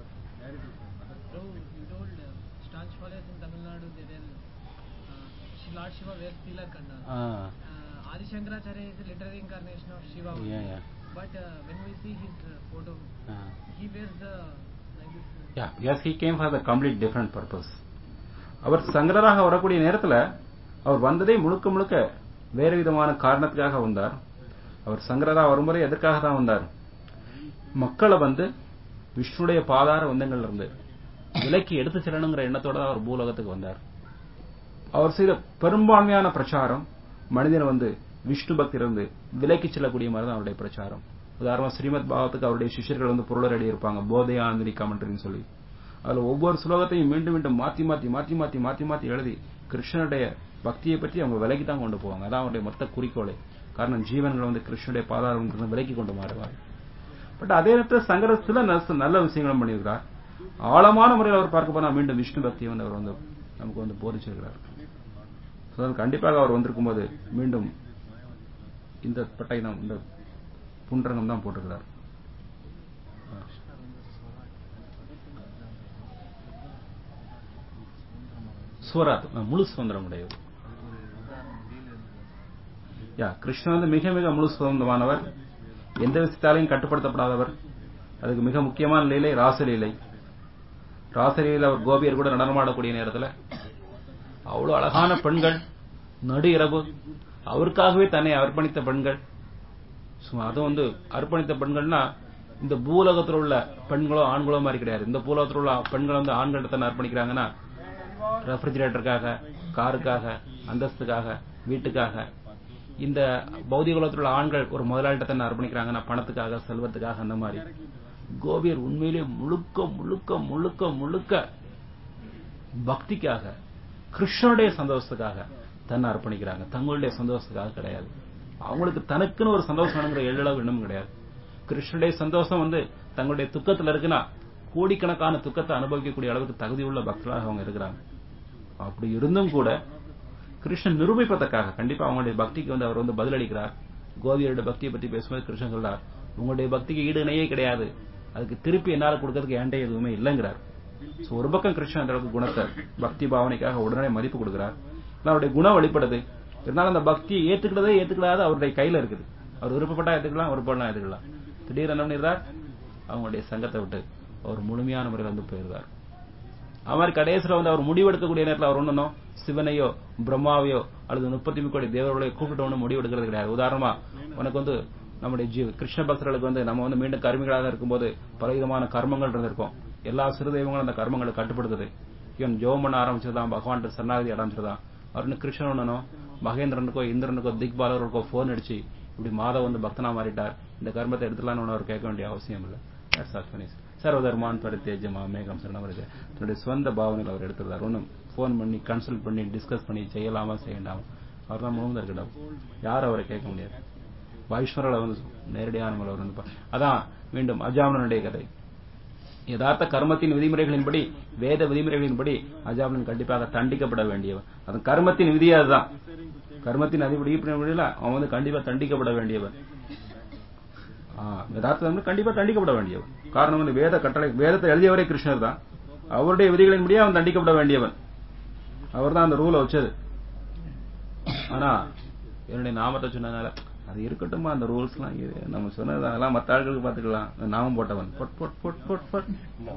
So you told uh, Stanchwales in Tamil Nadu they will uh, Shi- Lord Shiva wears tilak and all. Ah Uh, Adi Shankaracharya is a literary incarnation of Shiva. only. Yeah, yeah. But uh, when we see his uh, photo, ah he wears the like this. uh, Yeah, yes, he came for the complete different purpose. அவர் சங்கரராக வரக்கூடிய நேரத்துல அவர் வந்ததே முழுக்க முழுக்க வேறு விதமான காரணத்துக்காக வந்தார் அவர் சங்கரரா வருமுறை எதற்காக தான் வந்தார் மக்களை வந்து விஷ்ணுடைய பாதார வந்தங்கள்ல இருந்து விலக்கி எடுத்து செல்லணுங்கிற எண்ணத்தோட தான் அவர் பூலோகத்துக்கு வந்தார் அவர் செய்த பெரும்பான்மையான பிரச்சாரம் மனிதனை வந்து விஷ்ணு பக்தியிலிருந்து விலக்கி செல்லக்கூடிய மாதிரி தான் அவருடைய பிரச்சாரம் உதாரணமா ஸ்ரீமத் பாகத்துக்கு அவருடைய சிஷ்யர்கள் வந்து பொருளரடி இருப்பாங்க போதையாந்திரி கமெண்ட்ரின்னு சொல்லி அதுல ஒவ்வொரு ஸ்லோகத்தையும் மீண்டும் மீண்டும் மாத்தி மாத்தி மாத்தி மாத்தி மாத்தி மாத்தி எழுதி கிருஷ்ணனுடைய பக்தியை பற்றி அவங்க விலக்கி தான் கொண்டு போவாங்க அதான் அவருடைய மொத்த குறிக்கோளே காரணம் ஜீவன்களை வந்து கிருஷ்ணனுடைய பாதாரம் விலக்கி கொண்டு மாறுவார் பட் அதே நேரத்தில் சங்கர சில நல்ல- நல்ல விஷயங்களும் பண்ணியிருக்கிறார் ஆழமான முறையில் அவர் பார்க்க போனா மீண்டும் விஷ்ணு பக்தியை வந்து அவர் வந்து நமக்கு வந்து போதிச்சிருக்கிறார் So, அது கண்டிப்பாக அவர் வந்திருக்கும் போது மீண்டும் இந்த பட்டை தான் இந்த புன்றங்கம் தான் போட்டிருக்கிறார் சுவராத் முழு சுதந்திரம் உடையவர் யா கிருஷ்ணன் வந்து மிக மிக முழு சுதந்திரமானவர் எந்த விஷயத்தாலையும் கட்டுப்படுத்தப்படாதவர் அதுக்கு மிக முக்கியமான லீலை ராசலீலை ராசலீலையில் அவர் கோபியர் கூட நடனமாடக்கூடிய நேரத்தில் அவ்வளவு அழகான பெண்கள் நடு இரவு அவருக்காகவே தன்னை அர்ப்பணித்த பெண்கள் சும்மா அதுவும் வந்து அர்ப்பணித்த பெண்கள்னா இந்த பூலோகத்தில் உள்ள பெண்களோ ஆண்களோ மாதிரி கிடையாது இந்த பூலோகத்தில் உள்ள பெண்கள் வந்து ஆண்கள்ட்ட தன்னை அர்ப்பணிக்கிறாங்கன்னா ரெஃப்ரிஜிரேட்டருக்காக காருக்காக அந்தஸ்துக்காக வீட்டுக்காக இந்த பௌதிக உலகத்தில் உள்ள ஆண்கள் ஒரு முதலாளிட்ட தன்னை அர்ப்பணிக்கிறாங்கன்னா பணத்துக்காக செல்வத்துக்காக அந்த மாதிரி கோபியர் உண்மையிலே முழுக்க முழுக்க முழுக்க முழுக்க பக்திக்காக கிருஷ்ணனுடைய சந்தோஷத்துக்காக தன்னை அர்ப்பணிக்கிறாங்க தங்களுடைய சந்தோஷத்துக்காக கிடையாது அவங்களுக்கு தனக்குன்னு ஒரு சந்தோஷம் வேணுங்கிற எள்ளளவு எண்ணமும் கிடையாது கிருஷ்ணனுடைய சந்தோஷம் வந்து தங்களுடைய துக்கத்துல இருக்குன்னா கோடிக்கணக்கான துக்கத்தை அனுபவிக்கக்கூடிய அளவுக்கு தகுதியுள்ள பக்தர்களாக அவங்க இருக்கிறாங்க அப்படி இருந்தும் கூட கிருஷ்ணன் நிரூபிப்பதற்காக கண்டிப்பா அவங்களுடைய பக்திக்கு வந்து அவர் வந்து பதிலளிக்கிறார் கோபியருடைய பக்தியை பற்றி பேசும்போது கிருஷ்ணன் சொல்றார் உங்களுடைய பக்திக்கு ஈடு இணையே கிடையாது அதுக்கு திருப்பி என்னால கொடுக்கறதுக்கு என்கிட்ட எதுவுமே இல்லைங்கிறார் சோ ஒரு பக்கம் கிருஷ்ணன் அந்த அளவுக்கு குணத்தை பக்தி பாவனைக்காக உடனே மதிப்பு கொடுக்கிறார் ஆனா அவருடைய குணம் வெளிப்படுது இருந்தாலும் அந்த பக்தியை ஏத்துக்கிறதே ஏத்துக்கலாத அவருடைய கையில இருக்குது அவர் விருப்பப்பட்டா ஏத்துக்கலாம் விருப்பப்படலாம் ஏத்துக்கலாம் திடீர்னு என்ன பண்ணிடுறார் அவங்களுடைய சங்கத்தை விட்டு அவர் முழுமையான முறையில் வந்து போயிருந்தார் அவர் கடைசியில் வந்து அவர் முடிவெடுக்கக்கூடிய நேரத்தில் அவர் ஒண்ணும் சிவனையோ பிரம்மாவையோ அல்லது முப்பத்தி கோடி தேவர்களையோ கூப்பிட்டு ஒன்றும் முடிவெடுக்கிறது கிடையாது உதாரணமா உனக்கு வந்து நம்முடைய ஜீவ கிருஷ்ண பக்தர்களுக்கு வந்து நம்ம வந்து மீண்டும் கருமிகளாக இருக்கும்போது பலவிதமான கர்மங்கள் இருந்திருக்கும் எல்லா சிறு தெய்வங்களும் அந்த கர்மங்களை கட்டுப்படுத்துது இவன் ஜோம் பண்ண ஆரம்பிச்சதுதான் பகவான் சரணாகதி அடைஞ்சதுதான் அவருன்னு கிருஷ்ணன் ஒண்ணும் மகேந்திரனுக்கோ இந்திரனுக்கோ திக்பாலருக்கோ போன் அடிச்சு இப்படி மாதவ வந்து பக்தனா மாறிட்டார் இந்த கர்மத்தை எடுத்துலாம்னு அவர் கேட்க வேண்டிய அவசியம் இல்லை சர்வதர்மான் பரித்தேஜமா மேகம் சரணவரது தன்னுடைய சொந்த பாவனையில் அவர் எடுத்துருந்தார் ஒன்றும் ஃபோன் பண்ணி கன்சல்ட் பண்ணி டிஸ்கஸ் பண்ணி செய்யலாமா செய்யண்டாமா அவர் தான் முழுவதும் இருக்கட்டும் யாரும் அவரை கேட்க முடியாது வைஸ்வரில் வந்து நேரடியான முறை அவர் வந்து பா- அதான் மீண்டும் அஜாமனுடைய கதை யதார்த்த கர்மத்தின் விதிமுறைகளின்படி வேத விதிமுறைகளின்படி அஜாமனன் கண்டிப்பாக தண்டிக்கப்பட வேண்டியவன் அது கர்மத்தின் விதி அதுதான் கர்மத்தின் அதிபடியில் அவன் வந்து கண்டிப்பா தண்டிக்கப்பட வேண்டியவன் ஆ, யதார்த்தம் வந்து கண்டிப்பா தண்டிக்கப்பட வேண்டியவன் காரணம் வந்து வேத கட்டளை வேதத்தை எழுதியவரே கிருஷ்ணர் தான் அவருடைய விதிகளின்படியே அவன் தண்டிக்கப்பட வேண்டியவன் அவர் தான் அந்த ரூலை வச்சது ஆனா என்னுடைய நாமத்தை சொன்னதுனால அது இருக்கட்டுமா அந்த ரூல்ஸ் எல்லாம் இது நம்ம சொன்னது அதெல்லாம் மத்த ஆட்களுக்கு பாத்துக்கலாம் அந்த நாமம் போட்டவன் பொட் பொட் பொட் பொட் பொட்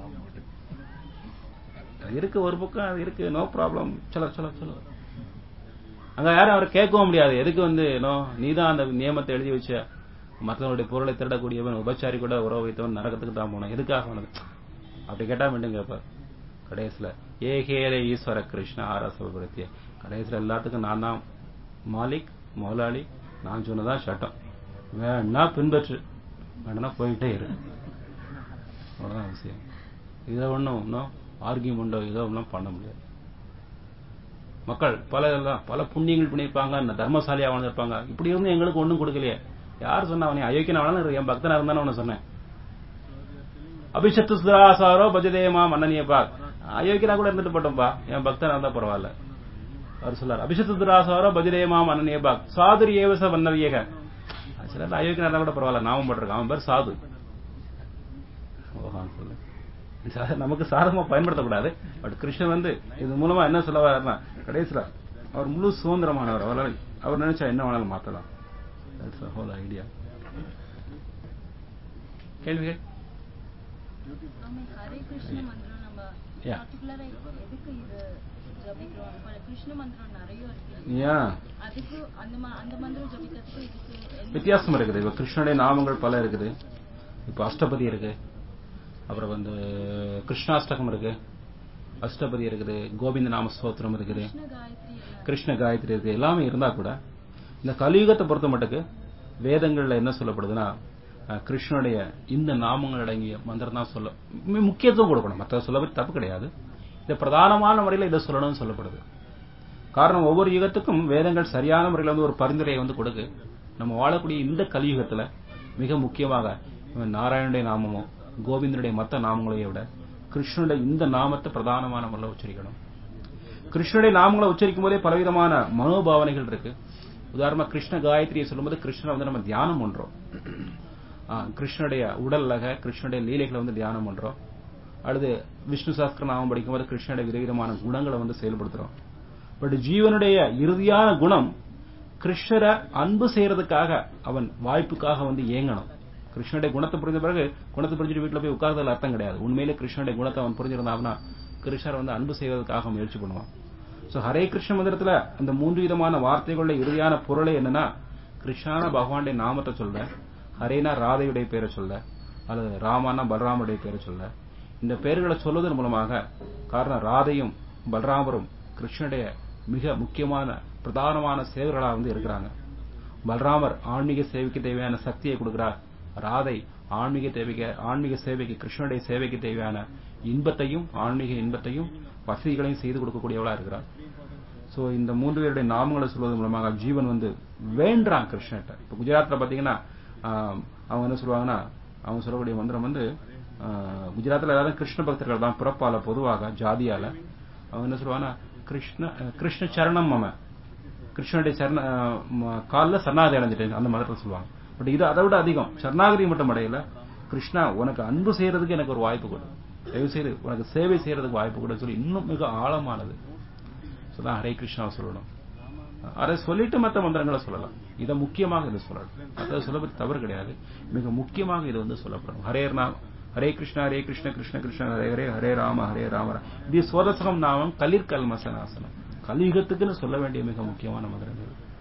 அது இருக்கு ஒரு பக்கம் அது இருக்கு நோ ப்ராப்ளம் சொல்ல சொல்ல சொல்ல அங்க யாரும் அவரை கேட்கவும் முடியாது எதுக்கு வந்து நோ நீதான் அந்த நியமத்தை எழுதி வச்ச மற்றவங்களுடைய பொருளை திருடக்கூடியவன் உபச்சாரி கூட உறவு வைத்தவன் நரகத்துக்கு தான் போனான் எதுக்காக உனக்கு அப்படி கேட்டா மீண்டும் கேட்பார் கடைசியில ஏ ஹேரே ஈஸ்வர கிருஷ்ண ஆரசபுரத்திய கடைசியில எல்லாத்துக்கும் நான் தான் மாலிக் முதலாளி நான் சொன்னதான் சட்டம் வேணா பின்பற்று வேணா போயிட்டே இரு அவ்வளவுதான் விஷயம் இதை ஒன்றும் இன்னும் ஆர்கியூமெண்டோ இதோ ஒன்றும் பண்ண முடியாது மக்கள் பல இதெல்லாம் பல புண்ணியங்கள் பண்ணியிருப்பாங்க இந்த தர்மசாலியா வாழ்ந்திருப்பாங்க இப்படி இருந்து எங்களுக்கு ஒண்ணும் கொடுக்கலையே யார் சொன்னா அவனை அயோக்கியனாவனாலும் என் பக்தனா இருந்தானு உன்னை சொன்னேன் அபிஷத்து சுராசாரோ பஜதேமா மன்னனிய பாக் அயோக்கியனா கூட இருந்துட்டு போட்டோம்பா என் பக்தனா இருந்தா பரவாயில்ல அவர் சொல்லார் அபிஷத்து துராசாரோ பஜதேமா மன்னனிய பாக் சாதுர் ஏவச வண்ணவியக சில அயோக்கியனா இருந்தா கூட பரவாயில்ல நாமம் போட்டிருக்கான் அவன் பேர் சாது ஓஹான் சொல்லு சா- நமக்கு சாதகமா பயன்படுத்தக்கூடாது பட் கிருஷ்ணன் வந்து இது மூலமா என்ன சொல்ல வர்றாருன்னா கடைசியில அவர் முழு சுதந்திரமானவர் அவரால் அவர் நினைச்சா என்ன வேணாலும் மாத்தலாம் தட்ஸ் ஹோல் ஐடியா கேள்விகள் ஆமா ஹரே கிருஷ்ண மந்திரம் நம்ம Yeah. பர்டிகுலரா எதுக்கு இது ஜபிக்கிறோம் இப்ப கிருஷ்ண மந்திரம் நிறைய இருக்கு ஏன் அதுக்கு அந்த ம- அந்த மந்திரம் ஜபிக்கிறதுக்கு இதுக்கு என்ன வித்தியாசம் இருக்குது இப்ப கிருஷ்ணனுடைய நாமங்கள் பல இருக்குது இப்ப அஷ்டபதி இருக்கு அப்புறம் வந்து கிருஷ்ணாஷ்டகம் இருக்கு அஷ்டபதி இருக்குது கோவிந்த நாம ஸ்தோத்திரம் இருக்குது கிருஷ்ண காயத்ரி எல்லாம் கிருஷ்ண காயத்ரி இருக்கு எல்லாமே இருந்தா கூட இந்த கலியுகத்தை பொறுத்த மட்டுக்கு வேதங்கள்ல என்ன சொல்லப்படுதுன்னா அஹ், கிருஷ்ணனுடைய இந்த நாமங்கள் அடங்கிய மந்திரம் தான் சொல்ல மு- முக்கியத்துவம் கொடுக்கணும் மற்ற சொல்ல பத்தி தப்பு கிடையாது இது பிரதானமான முறையில் இதை சொல்லணும்னு சொல்லப்படுது காரணம் ஒவ்வொரு யுகத்துக்கும் வேதங்கள் சரியான முறையில் வந்து ஒரு பரிந்துரையை வந்து கொடுக்கு நம்ம வாழக்கூடிய இந்த கலியுகத்துல மிக முக்கியமாக இவன் நாராயணனுடைய நாமமோ கோவிந்தனுடைய மற்ற நாமங்களையும் விட கிருஷ்ணனுடைய இந்த நாமத்தை பிரதானமான முறையில் உச்சரிக்கணும் கிருஷ்ணனுடைய நாமங்களை உச்சரிக்கும் போதே பலவிதமான மனோபாவனைகள் இருக்கு உதாரணமா கிருஷ்ண காயத்ரியை சொல்லும்போது கிருஷ்ணனை வந்து நம்ம தியானம் பண்றோம் ஆ, கிருஷ்ணனுடைய உடல்லக கிருஷ்ணனுடைய லீலைகளை வந்து தியானம் பண்றோம் அல்லது விஷ்ணு சாஸ்திர நாமம் படிக்கும்போது கிருஷ்ணனுடைய விதவிதமான குணங்களை வந்து செயல்படுத்துறோம் பட் ஜீவனுடைய இறுதியான குணம் கிருஷ்ணரை அன்பு செய்யறதுக்காக அவன் வாய்ப்புக்காக வந்து ஏங்கணும் கிருஷ்ணனுடைய குணத்தை புரிஞ்ச பிறகு குணத்தை புரிஞ்சுட்டு வீட்டுல போய் உட்கார்றதுல அர்த்தம் கிடையாது உண்மையிலே கிருஷ்ணனுடைய குணத்தை அவன் புரிஞ்சிருந்தான்னா கிருஷ்ணர் வந்து அன்பு செய்வதற்காக முயற்சி பண்ணுவான் சோ ஹரே கிருஷ்ண மந்திரத்துல அந்த மூன்று விதமான வார்த்தைகளுடைய இறுதியான பொருளை என்னன்னா கிருஷ்ணான பகவானுடைய நாமத்தை சொல்ல ஹரேனா ராதையுடைய பேரை சொல்ல அல்லது ராமானா பலராமருடைய பேரை சொல்ல இந்த பெயர்களை சொல்வதன் மூலமாக காரணம் ராதையும் பலராமரும் கிருஷ்ணனுடைய மிக முக்கியமான பிரதானமான சேவர்களாக வந்து இருக்கிறாங்க பலராமர் ஆன்மீக சேவைக்கு தேவையான சக்தியை கொடுக்கிறார் ராதை ஆன்மீக தேவைக்கு ஆன்மீக சேவைக்கு கிருஷ்ணனுடைய சேவைக்கு தேவையான இன்பத்தையும் ஆன்மீக இன்பத்தையும் வசதிகளையும் செய்து கொடுக்கக்கூடியவளா இருக்கிறார் சோ இந்த மூன்று பேருடைய நாமங்களை சொல்வதன் மூலமாக ஜீவன் வந்து வேண்டான் கிருஷ்ணன்ட்ட இப்ப குஜராத்ல பாத்தீங்கன்னா ஆஹ், அவங்க என்ன சொல்லுவாங்கன்னா அவங்க சொல்லக்கூடிய மந்திரம் வந்து ஆஹ், குஜராத்ல எல்லாரும் கிருஷ்ண பக்தர்கள் தான் பிறப்பால பொதுவாக ஜாதியால அவங்க என்ன சொல்லுவாங்கன்னா கிருஷ்ண அஹ், கிருஷ்ண சரணம் மம கிருஷ்ணனுடைய சரண காலில் சரணாதி அடைஞ்சிட்டேன் அந்த மந்திரத்தை சொல்லுவாங்க பட் இது அதை விட அதிகம் சரணாகதி மட்டும் அடையல கிருஷ்ணா உனக்கு அன்பு செய்யறதுக்கு எனக்கு ஒரு வாய்ப்பு கொடு தயவு செய்து உனக்கு சேவை செய்யறதுக்கு வாய்ப்பு கொடு சொல்லி இன்னும் மிக ஆழமானது சொன்னா ஹரே கிருஷ்ணா சொல்லணும் அதை சொல்லிட்டு மற்ற மந்திரங்களை சொல்லலாம் இதை முக்கியமாக இதை சொல்லணும் மற்ற சொல்ல தவறு கிடையாது மிக முக்கியமாக இது வந்து சொல்லப்படும் ஹரே நாம் ஹரே கிருஷ்ணா ஹரே கிருஷ்ண கிருஷ்ண கிருஷ்ண ஹரே ஹரே ஹரே ராம ஹரே ராம ரா- இது சோதசகம் நாமம் கலிர் கல்மசனாசனம் கலியுகத்துக்குன்னு சொல்ல வேண்டிய மிக முக்கியமான மந்திரங்கள்